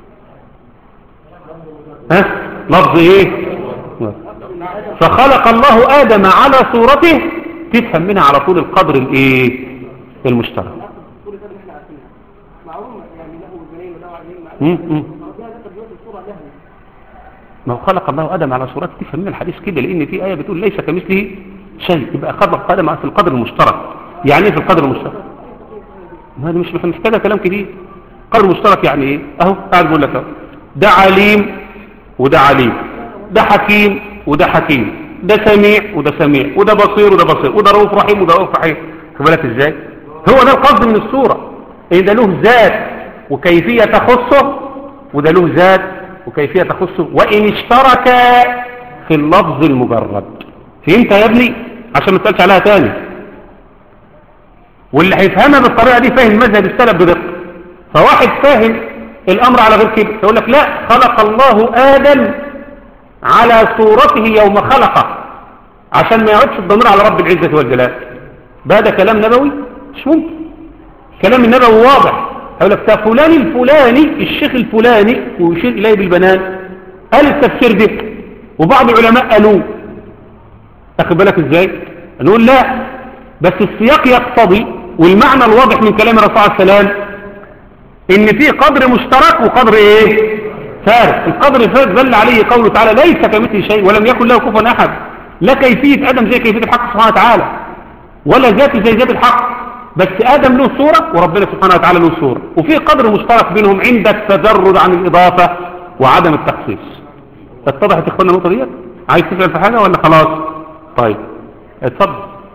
ها لفظ ايه فخلق الله ادم على صورته تفهم منها على طول القدر الايه المشترك كل ده اللي احنا عارفينها معلومه يعني له وزنين وله عينين مم، مم. ما هو ده ذكر دلوقتي الصوره له ما هو خلق الله ادم على صورته تفهم من الحديث كده لان في ايه بتقول ليس كمثله شيء يبقى خلق ادم في القدر المشترك يعني ايه في القدر المشترك ما هذا مش مش محتاجه كلام كتير قدر مشترك يعني ايه اهو قاعد بقول لك اهو ده عليم وده عليم ده حكيم وده حكيم ده سميع وده سميع وده بصير وده بصير وده رؤوف رحيم وده رؤوف رحيم خد بالك ازاي هو ده القصد من الصوره ان ده له ذات وكيفيه تخصه وده له ذات وكيفيه تخصه وان اشتركا في اللفظ المجرد فهمت يا ابني عشان ما تسالش عليها تاني واللي هيفهمها بالطريقه دي فاهم مذهب السلف بدقه فواحد فاهم الامر على غير كده يقول لك لا خلق الله ادم على صورته يوم خلقه عشان ما يعودش الضمير على رب العزه والجلال ده ده كلام نبوي مش ممكن كلام النبوي واضح يقول لك ده فلان الفلاني الشيخ الفلاني ويشير اليه بالبنان قال التفسير ده وبعض العلماء قالوه تاخد بالك ازاي نقول لا بس السياق يقتضي والمعنى الواضح من كلام الرسول عليه السلام ان في قدر مشترك وقدر ايه فارق القدر الفارق دل عليه قوله تعالى ليس كمثل شيء ولم يكن له كفوا احد لا كيفيه ادم زي كيفيه الحق سبحانه وتعالى ولا ذاته زي ذات الحق بس ادم له صوره وربنا سبحانه وتعالى له صوره وفي قدر مشترك بينهم عند التجرد عن الاضافه وعدم التخصيص اتضحت يا اخوانا النقطه ديت عايز تسال في حاجه ولا خلاص طيب اتفضل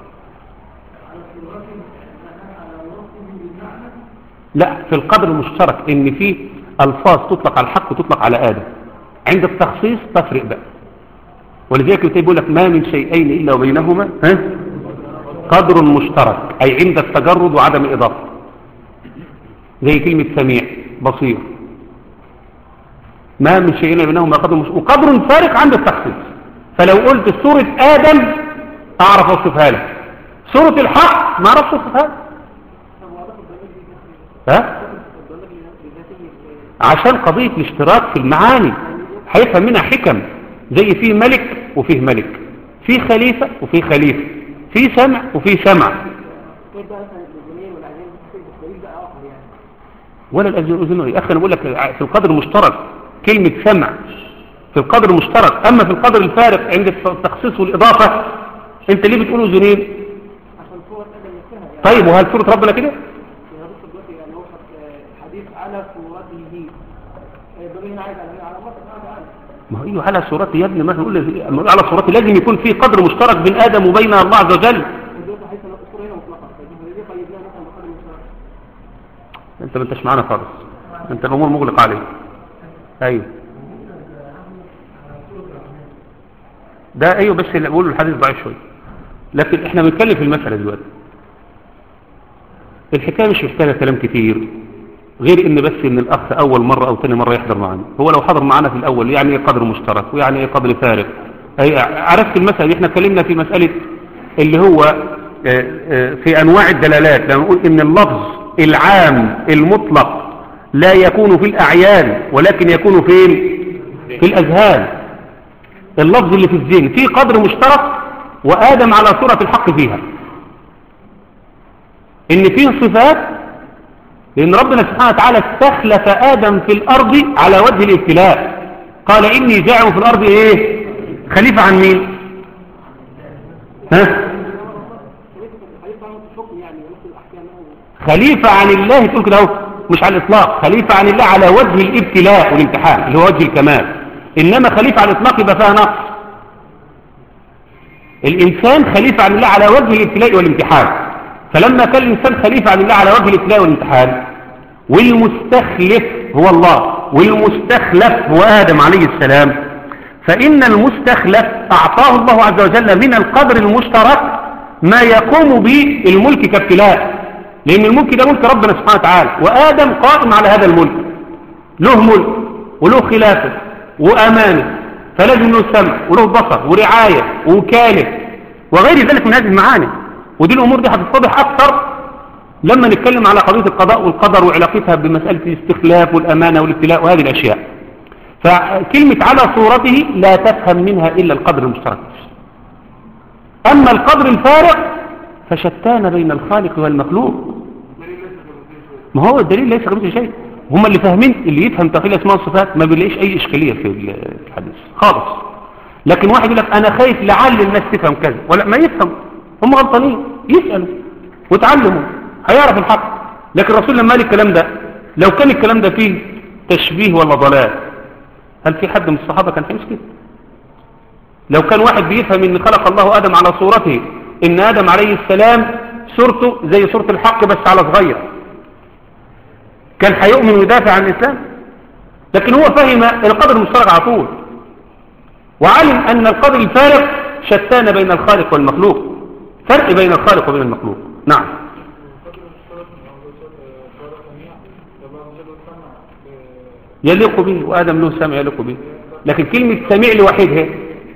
لا في القدر المشترك ان في الفاظ تطلق على الحق وتطلق على ادم عند التخصيص تفرق بقى ولذلك الكتاب يقول لك ما من شيئين الا وبينهما ها قدر مشترك اي عند التجرد وعدم الاضافه زي كلمه سميع بصير ما من شيئين الا بينهما قدر مشترك وقدر فارق عند التخصيص فلو قلت سوره ادم اعرف اوصفها لك سوره الحق ما اعرفش اوصفها لك ها عشان قضية الاشتراك في المعاني هيفهم منها حكم زي فيه ملك وفيه ملك فيه خليفة وفيه خليفة فيه سمع وفيه سمع كيف بقى مثلا الوزنين والعينين الدليل بقى اخر يعني ولا الأذن يا أخي أنا بقول لك في القدر المشترك كلمة سمع في القدر المشترك أما في القدر الفارق عند التخصيص والإضافة أنت ليه بتقول أذنين عشان صورة ادم نفسها يعني طيب وهل سورة ربنا كده يا بص دلوقتي يعني هو خد- حديث على صورته الضمير هنا عايز على على الله سبحانه وتعالى ما هو ايوه على صورته يا ابني ما نقول لما نقول على صورته لازم يكون في قدر مشترك بين ادم وبين الله عز وجل الدكتور حيث الصورة هنا مطلقة فدي قيد لها مثلا بقدر المشترك انت ما انتش معانا خالص انت الامور مغلق عليك ايوه ده ايوه بس اللي بقوله الحديث ضعيف شويه لكن احنا بنتكلم في المساله دلوقتي الحكايه مش محتاجه كلام كتير غير ان بس ان الاخ اول مره او ثاني مره يحضر معانا هو لو حضر معانا في الاول يعني ايه قدر مشترك ويعني ايه قدر فارق أي عرفت المساله دي احنا اتكلمنا في مساله اللي هو آه، آه، في انواع الدلالات لما نقول ان اللفظ العام المطلق لا يكون في الاعيان ولكن يكون فين في الاذهان اللفظ اللي في الذهن فيه قدر مشترك وادم على صوره الحق فيها ان فيه صفات لأن ربنا سبحانه وتعالى استخلف آدم في الأرض على وجه الابتلاء قال إني جاعل في الأرض إيه خليفة عن مين ها خليفة عن الحكم يعني ونفس الأحكام خليفة عن الله تقول كده اهو مش على الإطلاق خليفة عن الله على وجه الابتلاء والامتحان اللي هو وجه الكمال إنما خليفة على الإطلاق يبقى فيها نقص الإنسان خليفة عن الله على وجه الابتلاء والامتحان فلما كان الإنسان خليفة عن الله على وجه الابتلاء والامتحان والمستخلف هو الله والمستخلف هو آدم عليه السلام فإن المستخلف أعطاه الله عز وجل من القدر المشترك ما يقوم به الملك كابتلاء لأن الملك ده ملك ربنا سبحانه وتعالى وآدم قائم على هذا الملك له ملك وله خلافة وأمانة فلازم له سمع وله بصر ورعاية ووكالة وغير ذلك من هذه المعاني ودي الأمور دي هتتضح أكثر لما نتكلم على قضية القضاء والقدر وعلاقتها بمسألة الاستخلاف والأمانة والابتلاء وهذه الأشياء فكلمة على صورته لا تفهم منها إلا القدر المشترك أما القدر الفارق فشتان بين الخالق والمخلوق ما هو الدليل ليس غير شيء هم اللي فاهمين اللي يفهم تقيل اسماء الصفات ما بيلاقيش اي اشكاليه في الحديث خالص لكن واحد يقول لك انا خايف لعل الناس تفهم كذا ولا ما يفهم هم غلطانين يسالوا وتعلموا هيعرف الحق لكن الرسول لما قال الكلام ده لو كان الكلام ده فيه تشبيه ولا ضلال هل في حد من الصحابه كان هيمسك كده لو كان واحد بيفهم ان خلق الله ادم على صورته ان ادم عليه السلام صورته زي صورة الحق بس على صغير كان هيؤمن ويدافع عن الإسلام لكن هو فهم القدر المشترك على طول وعلم أن القدر الفارق شتان بين الخالق والمخلوق فرق بين الخالق وبين المخلوق نعم يليق به وآدم له سمع يليق به لكن كلمة سميع لوحيدها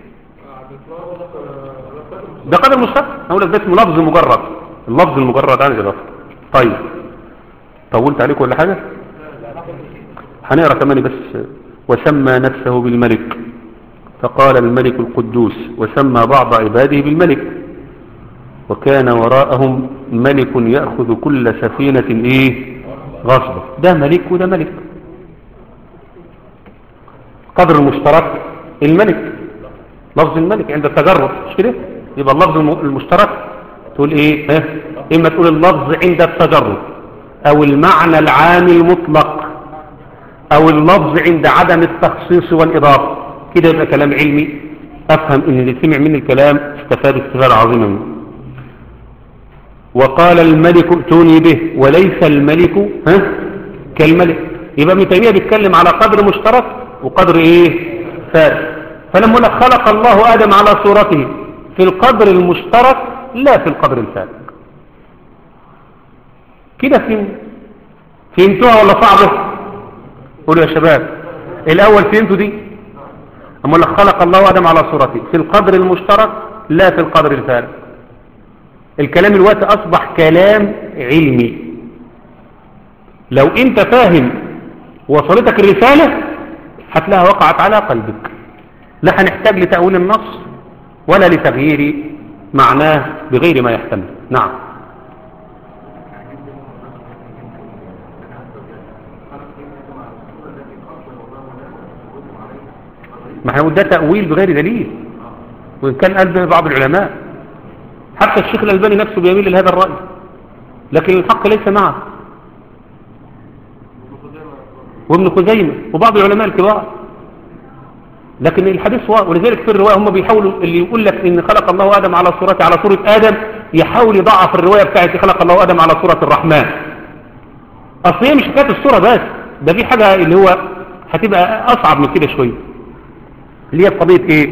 ده قدر مشترك أقول لك ده اسمه لفظ مجرد اللفظ المجرد عن الإضافة طيب طولت عليكم ولا حاجة هنقرأ كمان بس وسمى نفسه بالملك فقال الملك القدوس وسمى بعض عباده بالملك وكان وراءهم ملك يأخذ كل سفينة ايه غصبة ده ملك وده ملك قدر المشترك الملك لفظ الملك عند التجرد مش كده يبقى اللفظ المشترك تقول ايه اه؟ اما تقول اللفظ عند التجرد او المعنى العام المطلق او اللفظ عند عدم التخصيص والاضافه كده يبقى كلام علمي افهم ان اللي سمع مني الكلام استفاد استفاده عظيمه منه وقال الملك ائتوني به وليس الملك ها كالملك يبقى ابن تيميه بيتكلم على قدر مشترك وقدر ايه فارق فلما لك خلق الله ادم على صورته في القدر المشترك لا في القدر الفارق كده فهم فهمتوها ولا صعبة قولوا يا شباب الأول فهمتوا دي أما لك خلق الله آدم على صورته في القدر المشترك لا في القدر الفارق الكلام الوقت أصبح كلام علمي لو أنت فاهم وصلتك الرسالة هتلاقيها وقعت على قلبك لا هنحتاج لتأويل النص ولا لتغيير معناه بغير ما يحتمل نعم ما احنا ده تأويل بغير دليل وإن كان قال به بعض العلماء حتى الشيخ الألباني نفسه بيميل لهذا الرأي لكن الحق ليس معه وابن خزيمة وبعض العلماء الكبار لكن الحديث واضح ولذلك في الرواية هم بيحاولوا اللي يقول لك ان خلق الله آدم على صورته على صورة آدم يحاول يضعف الرواية بتاعت خلق الله آدم على صورة الرحمن اصل هي مش حكاية الصورة بس ده في حاجة اللي هو هتبقى اصعب من كده شوية اللي هي قضية ايه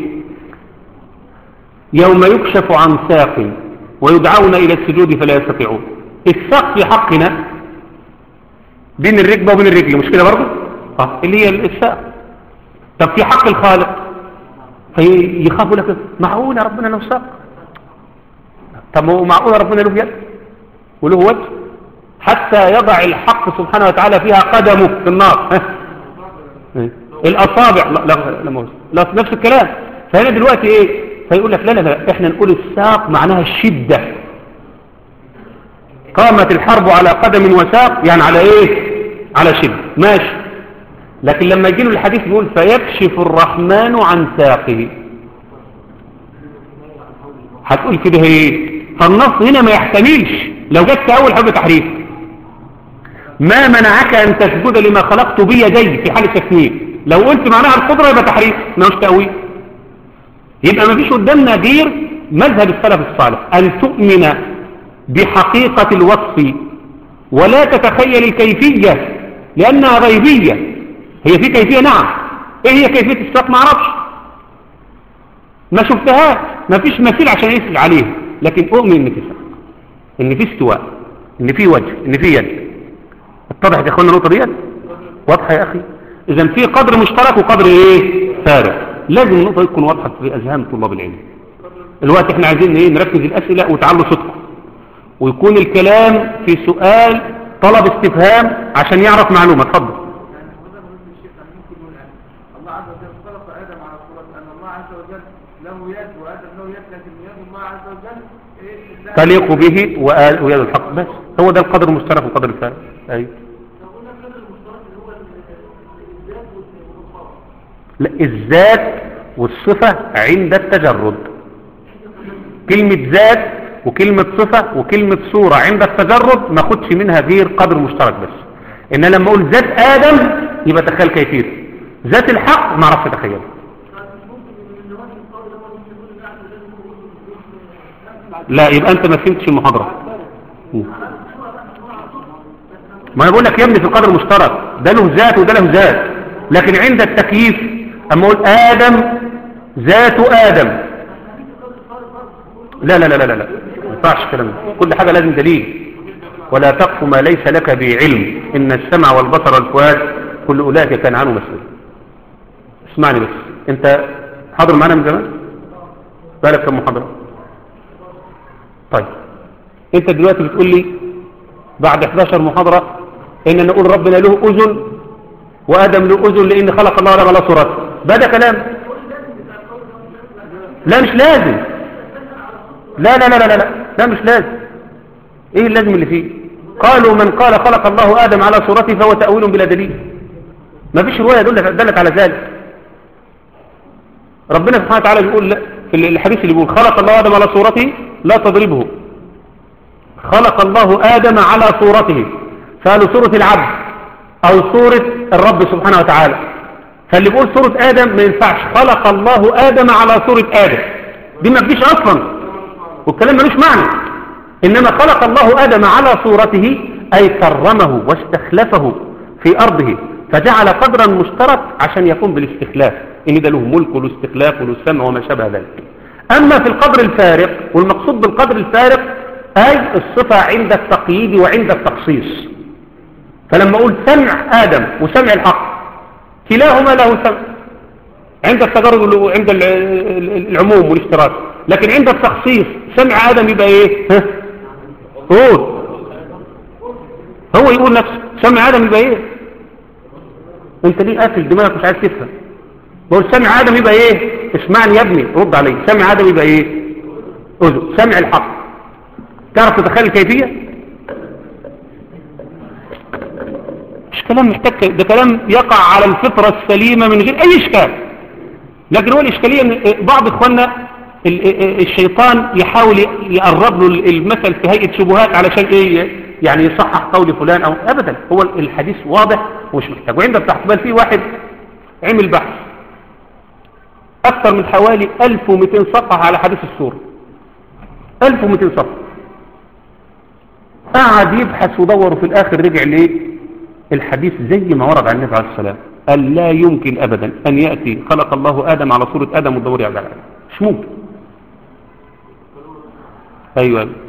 يوم يكشف عن ساق ويدعون الى السجود فلا يستطيعون الساق في حقنا بين الركبة وبين الرجل مش كده برضه اه اللي هي الساق طب في حق الخالق فيخافوا لك معقول ربنا له ساق طب هو معقول ربنا له يد وله وجه حتى يضع الحق سبحانه وتعالى فيها قدمه في النار ها؟ الاصابع لا لا لا, مؤاخذة. لا نفس الكلام فهنا دلوقتي ايه فيقول لك لا لا لا احنا نقول الساق معناها الشدة قامت الحرب على قدم وساق يعني على ايه على شدة ماشي لكن لما يجيله الحديث يقول فيكشف الرحمن عن ساقه هتقول كده ايه فالنص هنا ما يحتملش لو جت في اول حاجه تحريف ما منعك ان تسجد لما خلقت بيدي في حال التسميه لو قلت معناها القدره يبقى تحريف ما هوش تاويل يبقى ما فيش قدامنا غير مذهب السلف الصالح ان تؤمن بحقيقه الوصف ولا تتخيل الكيفيه لانها غيبيه هي في كيفيه نعم ايه هي كيفيه الساق ما اعرفش ما شفتهاش ما فيش مثيل عشان يسأل عليه لكن اؤمن ان في ساق ان في استواء ان في وجه ان في يد اتضحت يا اخوانا النقطه ديت واضحه يا اخي اذا في قدر مشترك وقدر ايه فارق لازم النقطه دي تكون واضحه في اذهان طلاب العلم الوقت احنا عايزين ايه نركز الاسئله وتعلوا صدقه ويكون الكلام في سؤال طلب استفهام عشان يعرف معلومه اتفضل الله عز وجل خلق آدم على صورة أن الله عز وجل له يد وآدم له يد لكن يد الله عز وجل إيه لا تليق به وآل ويد الحق بس هو ده القدر المشترك والقدر الفارق ايوه فقلنا القدر المشترك اللي هو الذات والصفات لا الذات والصفة عند التجرد كلمة ذات وكلمة صفة وكلمة صورة عند التجرد ما خدش منها غير قدر مشترك بس إن لما أقول ذات آدم يبقى تخيل كيفيته ذات الحق ما اعرفش اتخيله لا يبقى أنت ما فهمتش المحاضرة ما أنا بقول لك يا ابني في القدر المشترك ده له ذات وده له ذات لكن عند التكييف أما أقول آدم ذات آدم لا لا لا لا لا لا ما ينفعش الكلام ده كل حاجة لازم دليل ولا تقف ما ليس لك بعلم إن السمع والبصر والفؤاد كل أولئك كان عنه مسؤول اسمعني بس أنت حاضر معانا من زمان بالك كم محاضرة طيب أنت دلوقتي بتقول لي بعد 11 محاضرة إن نقول ربنا له أذن وآدم له أذن لأن خلق الله آدم على صورته ده ده كلام لا مش لازم لا لا لا لا لا لا مش لازم ايه اللازم اللي فيه قالوا من قال خلق الله آدم على صورته فهو تأويل بلا دليل ما فيش رواية دلت دلت على ذلك ربنا سبحانه وتعالى بيقول لا في الحديث اللي بيقول خلق الله آدم على صورته لا تضربه خلق الله آدم على صورته فقالوا صورة العبد أو صورة الرب سبحانه وتعالى فاللي بيقول صورة آدم ما ينفعش خلق الله آدم على صورة آدم دي ما تجيش أصلا والكلام ملوش معنى إنما خلق الله آدم على صورته أي كرمه واستخلفه في أرضه فجعل قدرا مشترك عشان يقوم بالاستخلاف إن ده له ملك وله استخلاف وله سمع وما شابه ذلك أما في القدر الفارق والمقصود بالقدر الفارق أي الصفة عند التقييد وعند التخصيص فلما أقول سمع آدم وسمع الحق كلاهما له سمع عند التجرد وعند العموم والاشتراك لكن عند التخصيص سمع آدم يبقى ايه ها؟ قول هو يقول نفسه سمع آدم يبقى ايه انت ليه قافل دماغك مش عايز تفهم بقول سمع آدم يبقى ايه اسمعني يا ابني رد علي سمع آدم يبقى ايه اذن سمع الحق تعرف تتخيل الكيفية مش كلام محتاج ده كلام يقع على الفطرة السليمة من غير اي اشكال لكن هو الاشكالية ان بعض اخواننا الشيطان يحاول يقرب له المثل في هيئة شبهات علشان ايه يعني يصحح قول فلان او ابدا هو الحديث واضح ومش محتاج وعند التحقيق فيه واحد عمل بحث أكثر من حوالي 1200 صفحة على حديث السورة 1200 صفحة قعد يبحث ودور وفي الآخر رجع ليه الحديث زي ما ورد عن النبي عليه السلام قال لا يمكن أبدا أن يأتي خلق الله آدم على صورة آدم وتدور على آدم مش ممكن أيوة أيوة.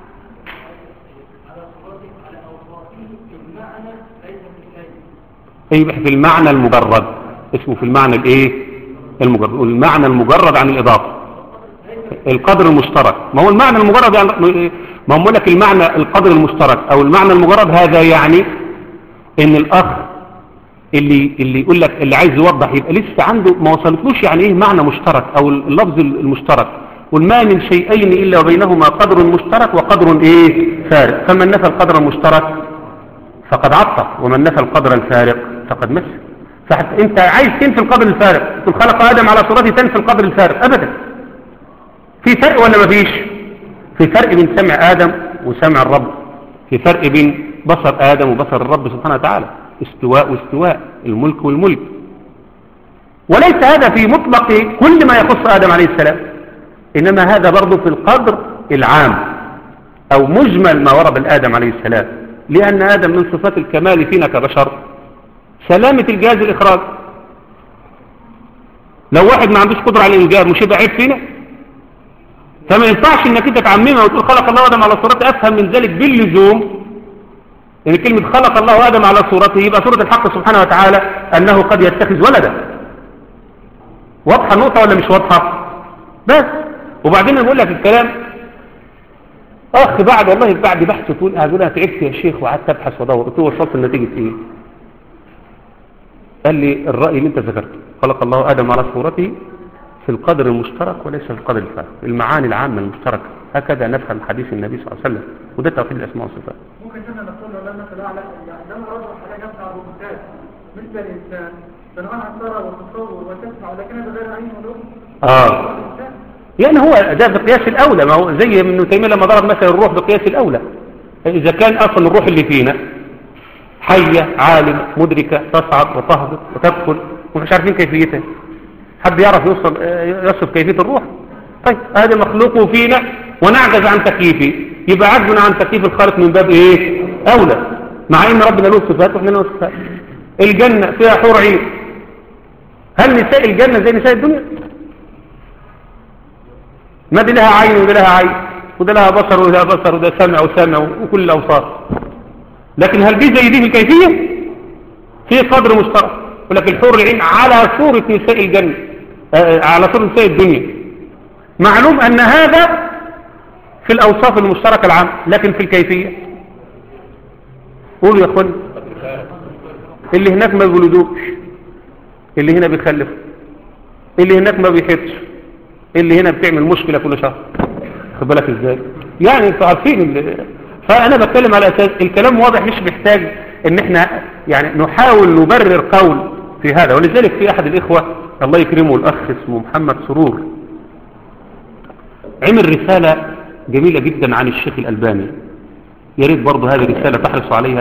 أيوة في المعنى المجرد اسمه في المعنى الايه المجرد المعنى المجرد عن الإضافة القدر المشترك ما هو المعنى المجرد يعني ما هم لك المعنى القدر المشترك او المعنى المجرد هذا يعني ان الاخ اللي اللي يقول لك اللي عايز يوضح يبقى لسه عنده ما وصلتلوش يعني ايه معنى مشترك او اللفظ المشترك والما من شيئين الا وبينهما قدر مشترك وقدر ايه فارق فمن نفى القدر المشترك فقد عطف ومن نفى القدر الفارق فقد مثل فحتى انت عايز تنفي القدر الفارق تقول خلق ادم على صورته تنفي القدر الفارق ابدا في فرق ولا مفيش في فرق بين سمع آدم وسمع الرب في فرق بين بصر آدم وبصر الرب سبحانه وتعالى استواء واستواء الملك والملك وليس هذا في مطلق كل ما يخص آدم عليه السلام إنما هذا برضه في القدر العام أو مجمل ما ورد الآدم عليه السلام لأن آدم من صفات الكمال فينا كبشر سلامة الجهاز الإخراج لو واحد ما عندوش قدرة على الإنجاب مش يبقى عيب فينا فما ينفعش انك انت تعممها وتقول خلق الله ادم على صورته افهم من ذلك باللزوم ان كلمة خلق الله ادم على صورته يبقى صورة الحق سبحانه وتعالى انه قد يتخذ ولدا واضحة النقطة ولا مش واضحة بس وبعدين نقول لك الكلام اخ بعد والله بعد بحث تقول اقول انا تعبت يا شيخ وقعدت ابحث وادور قلت له وصلت لنتيجة ايه قال لي الرأي اللي انت ذكرته خلق الله ادم على صورته في القدر المشترك وليس في القدر الفارق المعاني العامة المشتركة هكذا نفهم حديث النبي صلى الله عليه وسلم وده توحيد الأسماء والصفات ممكن كنا نقول له لما تلاعب يعني لما رجل حاجة يسمع الروبوتات مثل الإنسان فنوعها ترى وتصور وتسمع ولكنها بغير عين ولون آه يعني هو ده بقياس الأولى ما هو زي ابن تيمية لما ضرب مثلا الروح بقياس الأولى إذا كان أصلا الروح اللي فينا حية عالمة مدركة تصعد وتهبط وتدخل ومش عارفين كيفيتها حد يعرف يوصل يصف كيفية الروح طيب هذا مخلوق فينا ونعجز عن تكييفه يبقى عجزنا عن تكييف الخالق من باب ايه اولى مع ان ربنا له صفات واحنا له صفات الجنة فيها حور عين هل نساء الجنة زي نساء الدنيا ما دي لها عين وده لها عين وده لها بصر وده بصر وده سمع وسمع وكل الاوصاف لكن هل دي زي دي في الكيفية في قدر مشترك ولكن الحور العين على صورة نساء الجنة آه على صورة نساء الدنيا معلوم أن هذا في الأوصاف المشتركة العامة لكن في الكيفية قولوا يا أخواني اللي هناك ما بيولدوش اللي هنا بيخلف اللي هناك ما بيحبش اللي هنا بتعمل مشكلة كل شهر خد بالك ازاي يعني انتوا عارفين اللي... فأنا بتكلم على أساس الكلام واضح مش محتاج ان احنا يعني نحاول نبرر قول في هذا ولذلك في أحد الإخوة الله يكرمه الأخ اسمه محمد سرور عمل رسالة جميلة جدا عن الشيخ الألباني يا ريت برضه هذه الرسالة تحرصوا عليها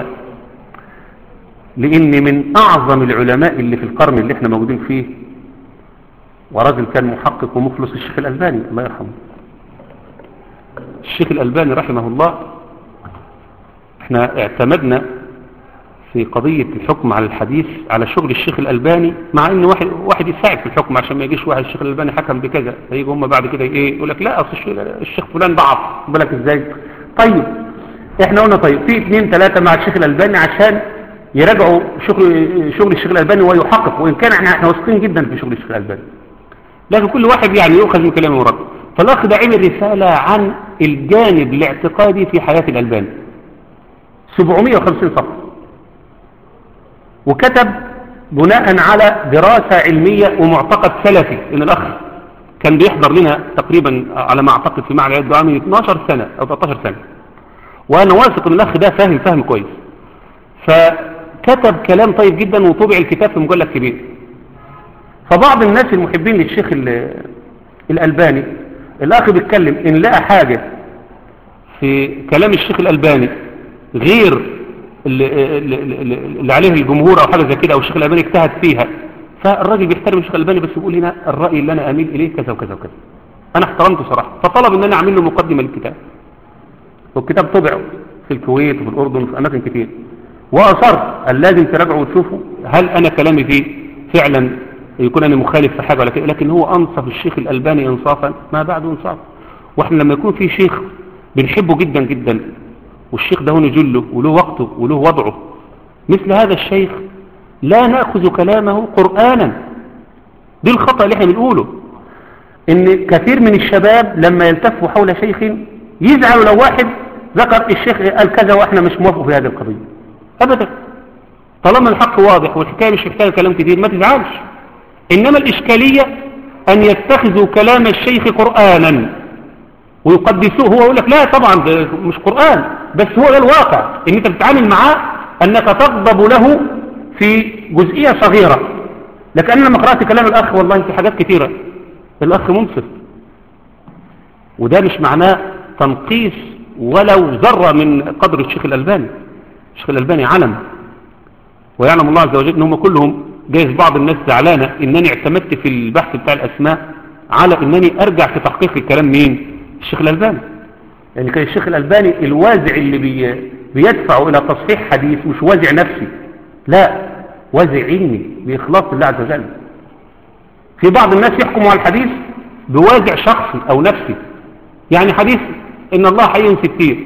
لأن من أعظم العلماء اللي في القرن اللي احنا موجودين فيه ورجل كان محقق ومخلص الشيخ الألباني الله يرحمه الشيخ الألباني رحمه الله احنا اعتمدنا في قضية الحكم على الحديث على شغل الشيخ الألباني مع ان واحد واحد يساعد في الحكم عشان ما يجيش واحد الشيخ الألباني حكم بكذا فيجوا هم بعد كده ايه يقول لك لا اصل الشيخ فلان ضعف بالك ازاي طيب احنا قلنا طيب في اثنين ثلاثة مع الشيخ الألباني عشان يراجعوا شغل شغل الشيخ الألباني ويحقق وان كان احنا احنا واثقين جدا في شغل الشيخ الألباني لكن كل واحد يعني يؤخذ من كلامه ورد فالاخ ده عمل رسالة عن الجانب الاعتقادي في حياة الألباني 750 صفحة وكتب بناء على دراسة علمية ومعتقد سلفي ان الاخ كان بيحضر لنا تقريبا على ما اعتقد في معهد الدعاء من 12 سنة او 13 سنة وانا واثق ان الاخ ده فاهم فهم كويس فكتب كلام طيب جدا وطبع الكتاب في مجلد كبير فبعض الناس المحبين للشيخ الألباني الاخ بيتكلم ان لقى حاجة في كلام الشيخ الألباني غير اللي, اللي, اللي عليه الجمهور او حاجة زي كده او الشيخ الألباني اجتهد فيها فالراجل بيحترم الشيخ الألباني بس يقول هنا الرأي اللي أنا أميل إليه كذا وكذا وكذا أنا احترمته صراحة فطلب إن أنا أعمل له مقدمة للكتاب والكتاب طبع في الكويت وفي الأردن وفي أماكن كتير وأصر قال لازم تراجعوا وتشوفوا هل أنا كلامي فيه فعلا يكون أنا مخالف في حاجة ولا كده لكن هو أنصف الشيخ الألباني إنصافا ما بعد إنصاف وإحنا لما يكون في شيخ بنحبه جدا جدا والشيخ ده هو نجله وله وقته وله وضعه مثل هذا الشيخ لا نأخذ كلامه قرآنا دي الخطأ اللي احنا بنقوله ان كثير من الشباب لما يلتفوا حول شيخ يزعلوا لو واحد ذكر الشيخ قال كذا واحنا مش موافق في هذه القضية ابدا طالما الحق واضح والحكاية مش محتاجة كلام كتير ما تزعلش انما الاشكالية ان يتخذوا كلام الشيخ قرآنا ويقدسوه هو يقول لك لا طبعا ده مش قرآن بس هو ده الواقع ان انت بتتعامل معاه انك تغضب له في جزئية صغيرة لكن انا لما قرأت كلام الاخ والله في حاجات كتيرة الاخ منصف وده مش معناه تنقيص ولو ذرة من قدر الشيخ الألباني الشيخ الألباني علم ويعلم الله عز وجل ان هم كلهم جايز بعض الناس زعلانة انني اعتمدت في البحث بتاع الاسماء على انني ارجع في تحقيق الكلام مين الشيخ الألباني يعني كان الشيخ الألباني الوازع اللي بي بيدفع إلى تصحيح حديث مش وازع نفسي لا وازع علمي بإخلاص الله عز وجل في بعض الناس يحكموا على الحديث بوازع شخصي أو نفسي يعني حديث إن الله حي ستير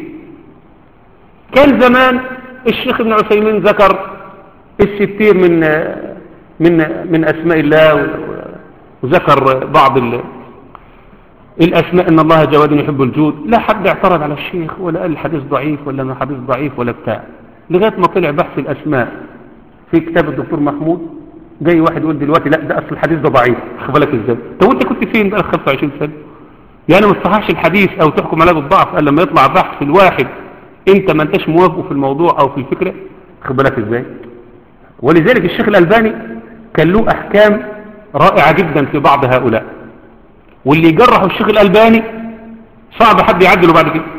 كان زمان الشيخ ابن عثيمين ذكر الستير من من من أسماء الله وذكر بعض ال الأسماء إن الله جواد يحب الجود لا حد اعترض على الشيخ ولا قال الحديث ضعيف ولا ما حديث ضعيف ولا بتاع لغاية ما طلع بحث الأسماء في كتاب الدكتور محمود جاي واحد يقول دلوقتي لا ده أصل الحديث ده ضعيف خد بالك إزاي طب أنت كنت فين بقى 25 سنة يعني ما تصححش الحديث أو تحكم عليه بالضعف قال لما يطلع بحث الواحد أنت ما أنتش موافقه في الموضوع أو في الفكرة خد بالك إزاي ولذلك الشيخ الألباني كان له أحكام رائعة جدا في بعض هؤلاء واللي يجرحوا الشيخ الألباني صعب حد يعدله بعد كده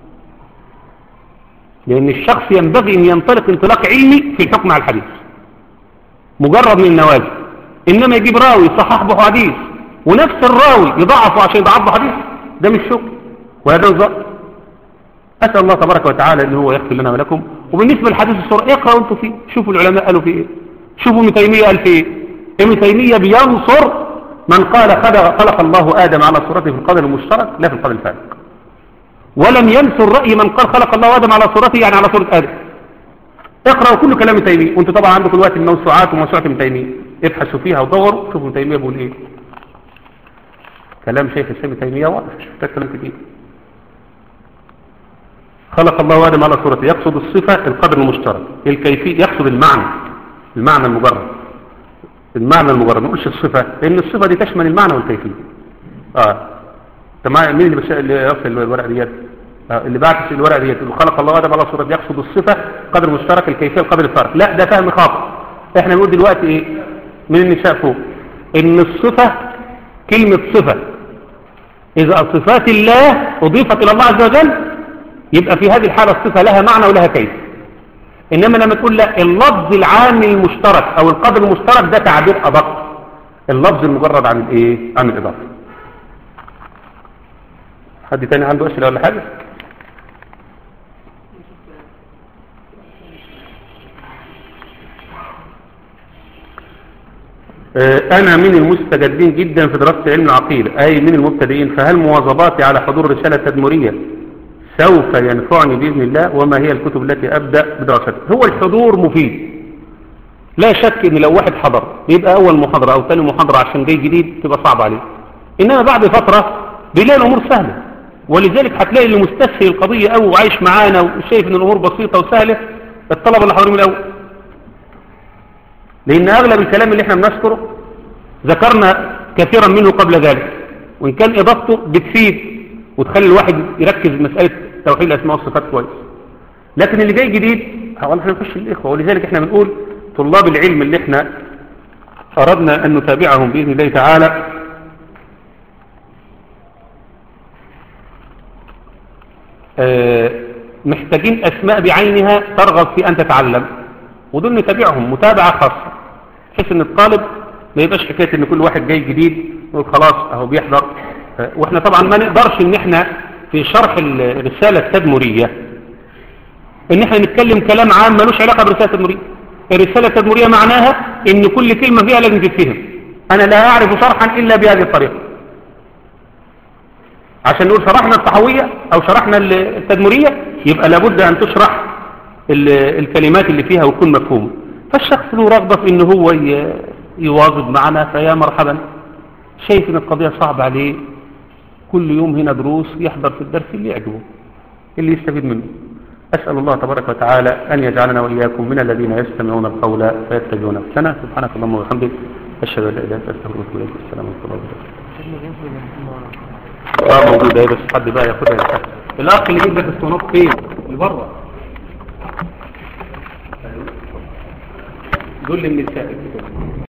لأن الشخص ينبغي أن ينطلق انطلاق علمي في الحكم على الحديث مجرد من النوازل إنما يجيب راوي صحح به حديث ونفس الراوي يضعفه عشان يضعف به حديث ده مش شغل وهذا نظام أسأل الله تبارك وتعالى أن هو يغفر لنا ولكم وبالنسبة للحديث الصورة اقرأوا أنتم فيه شوفوا العلماء قالوا فيه إيه شوفوا ابن تيمية قال فيه إيه ابن تيمية بينصر من قال خلق الله آدم على صورته في القدر المشترك لا في القدر الفارق ولم ينسوا رأي من قال خلق الله آدم على صورته يعني على صورة آدم اقرأوا كل كلام ابن تيمية وانتوا طبعا عندكم دلوقتي الموسوعات وموسوعة ابن تيمية ابحثوا فيها ودوروا شوفوا ابن تيمية بيقول ايه كلام شيخ الاسلام ابن تيمية واضح مش محتاج كلام كتير خلق الله آدم على صورته يقصد الصفة القدر المشترك الكيفية يقصد المعنى المعنى المجرد المعنى المجرد ما نقولش الصفة لأن الصفة دي تشمل المعنى والكيفية اه تمام مين اللي بش... اللي يرسل الورقة ديت آه. اللي بعت الورقة ديت اللي خلق الله آدم على صورته يقصد الصفة قدر مشترك الكيفية القدر الفارق لا ده فهم خاطئ احنا بنقول دلوقتي ايه من النساء فوق ان الصفة كلمة صفة إذا صفات الله أضيفت إلى الله عز وجل يبقى في هذه الحالة الصفة لها معنى ولها كيف إنما لما تقول لا اللفظ العام المشترك أو القدر المشترك ده تعبير أدق اللفظ المجرد عن الإيه؟ عن الإضافة حد تاني عنده أسئلة ولا حاجة؟ أنا من المستجدين جدا في دراسة علم العقيدة أي من المبتدئين فهل مواظباتي على حضور رسالة تدمرية سوف ينفعني بإذن الله وما هي الكتب التي أبدأ بدراستها هو الحضور مفيد لا شك ان لو واحد حضر يبقى أول محاضرة أو ثاني محاضرة عشان جاي جديد تبقى صعب عليه إنما بعد فترة بيلاقي الأمور سهلة ولذلك هتلاقي اللي مستسهل القضية أو عايش معانا وشايف ان الأمور بسيطة وسهلة الطلبة اللي حاضرين من الأول لأن أغلب الكلام اللي احنا بنذكره ذكرنا كثيرا منه قبل ذلك وإن كان إضافته بتفيد وتخلي الواحد يركز في مسألة توحيد الأسماء والصفات كويس لكن اللي جاي جديد حاول احنا نخش الإخوة ولذلك احنا بنقول طلاب العلم اللي احنا أردنا أن نتابعهم بإذن الله تعالى اه محتاجين أسماء بعينها ترغب في أن تتعلم ودول نتابعهم متابعة خاصة بحيث أن الطالب ما يبقاش حكاية ان كل واحد جاي جديد يقول خلاص اهو بيحضر آه، واحنا طبعا ما نقدرش ان احنا في شرح الرسالة التدمرية ان احنا نتكلم كلام عام ملوش علاقة بالرسالة التدمرية الرسالة التدمرية معناها ان كل كلمة فيها لازم تتفهم انا لا اعرف شرحا الا بهذه الطريقة عشان نقول شرحنا الصحوية او شرحنا التدمرية يبقى لابد ان تشرح ال- الكلمات اللي فيها ويكون مفهوم فالشخص له رغبة في ان هو ي- يواظب معنا فيا مرحبا شايف ان القضية صعبة عليه كل يوم هنا دروس يحضر في الدرس اللي يعجبه اللي يستفيد منه أسأل الله تبارك وتعالى أن يجعلنا وإياكم من الذين يستمعون القول فيتبعون أحسنه سبحانك اللهم وبحمدك أشهد أن لا إله إلا أنت أستغفرك وأتوب إليك السلام عليكم ورحمة الله وبركاته اه موجودة ايه بس حد بقى ياخدها ياخدها الأخ اللي يجيب لك الصنوط فين؟ اللي بره دول من السائل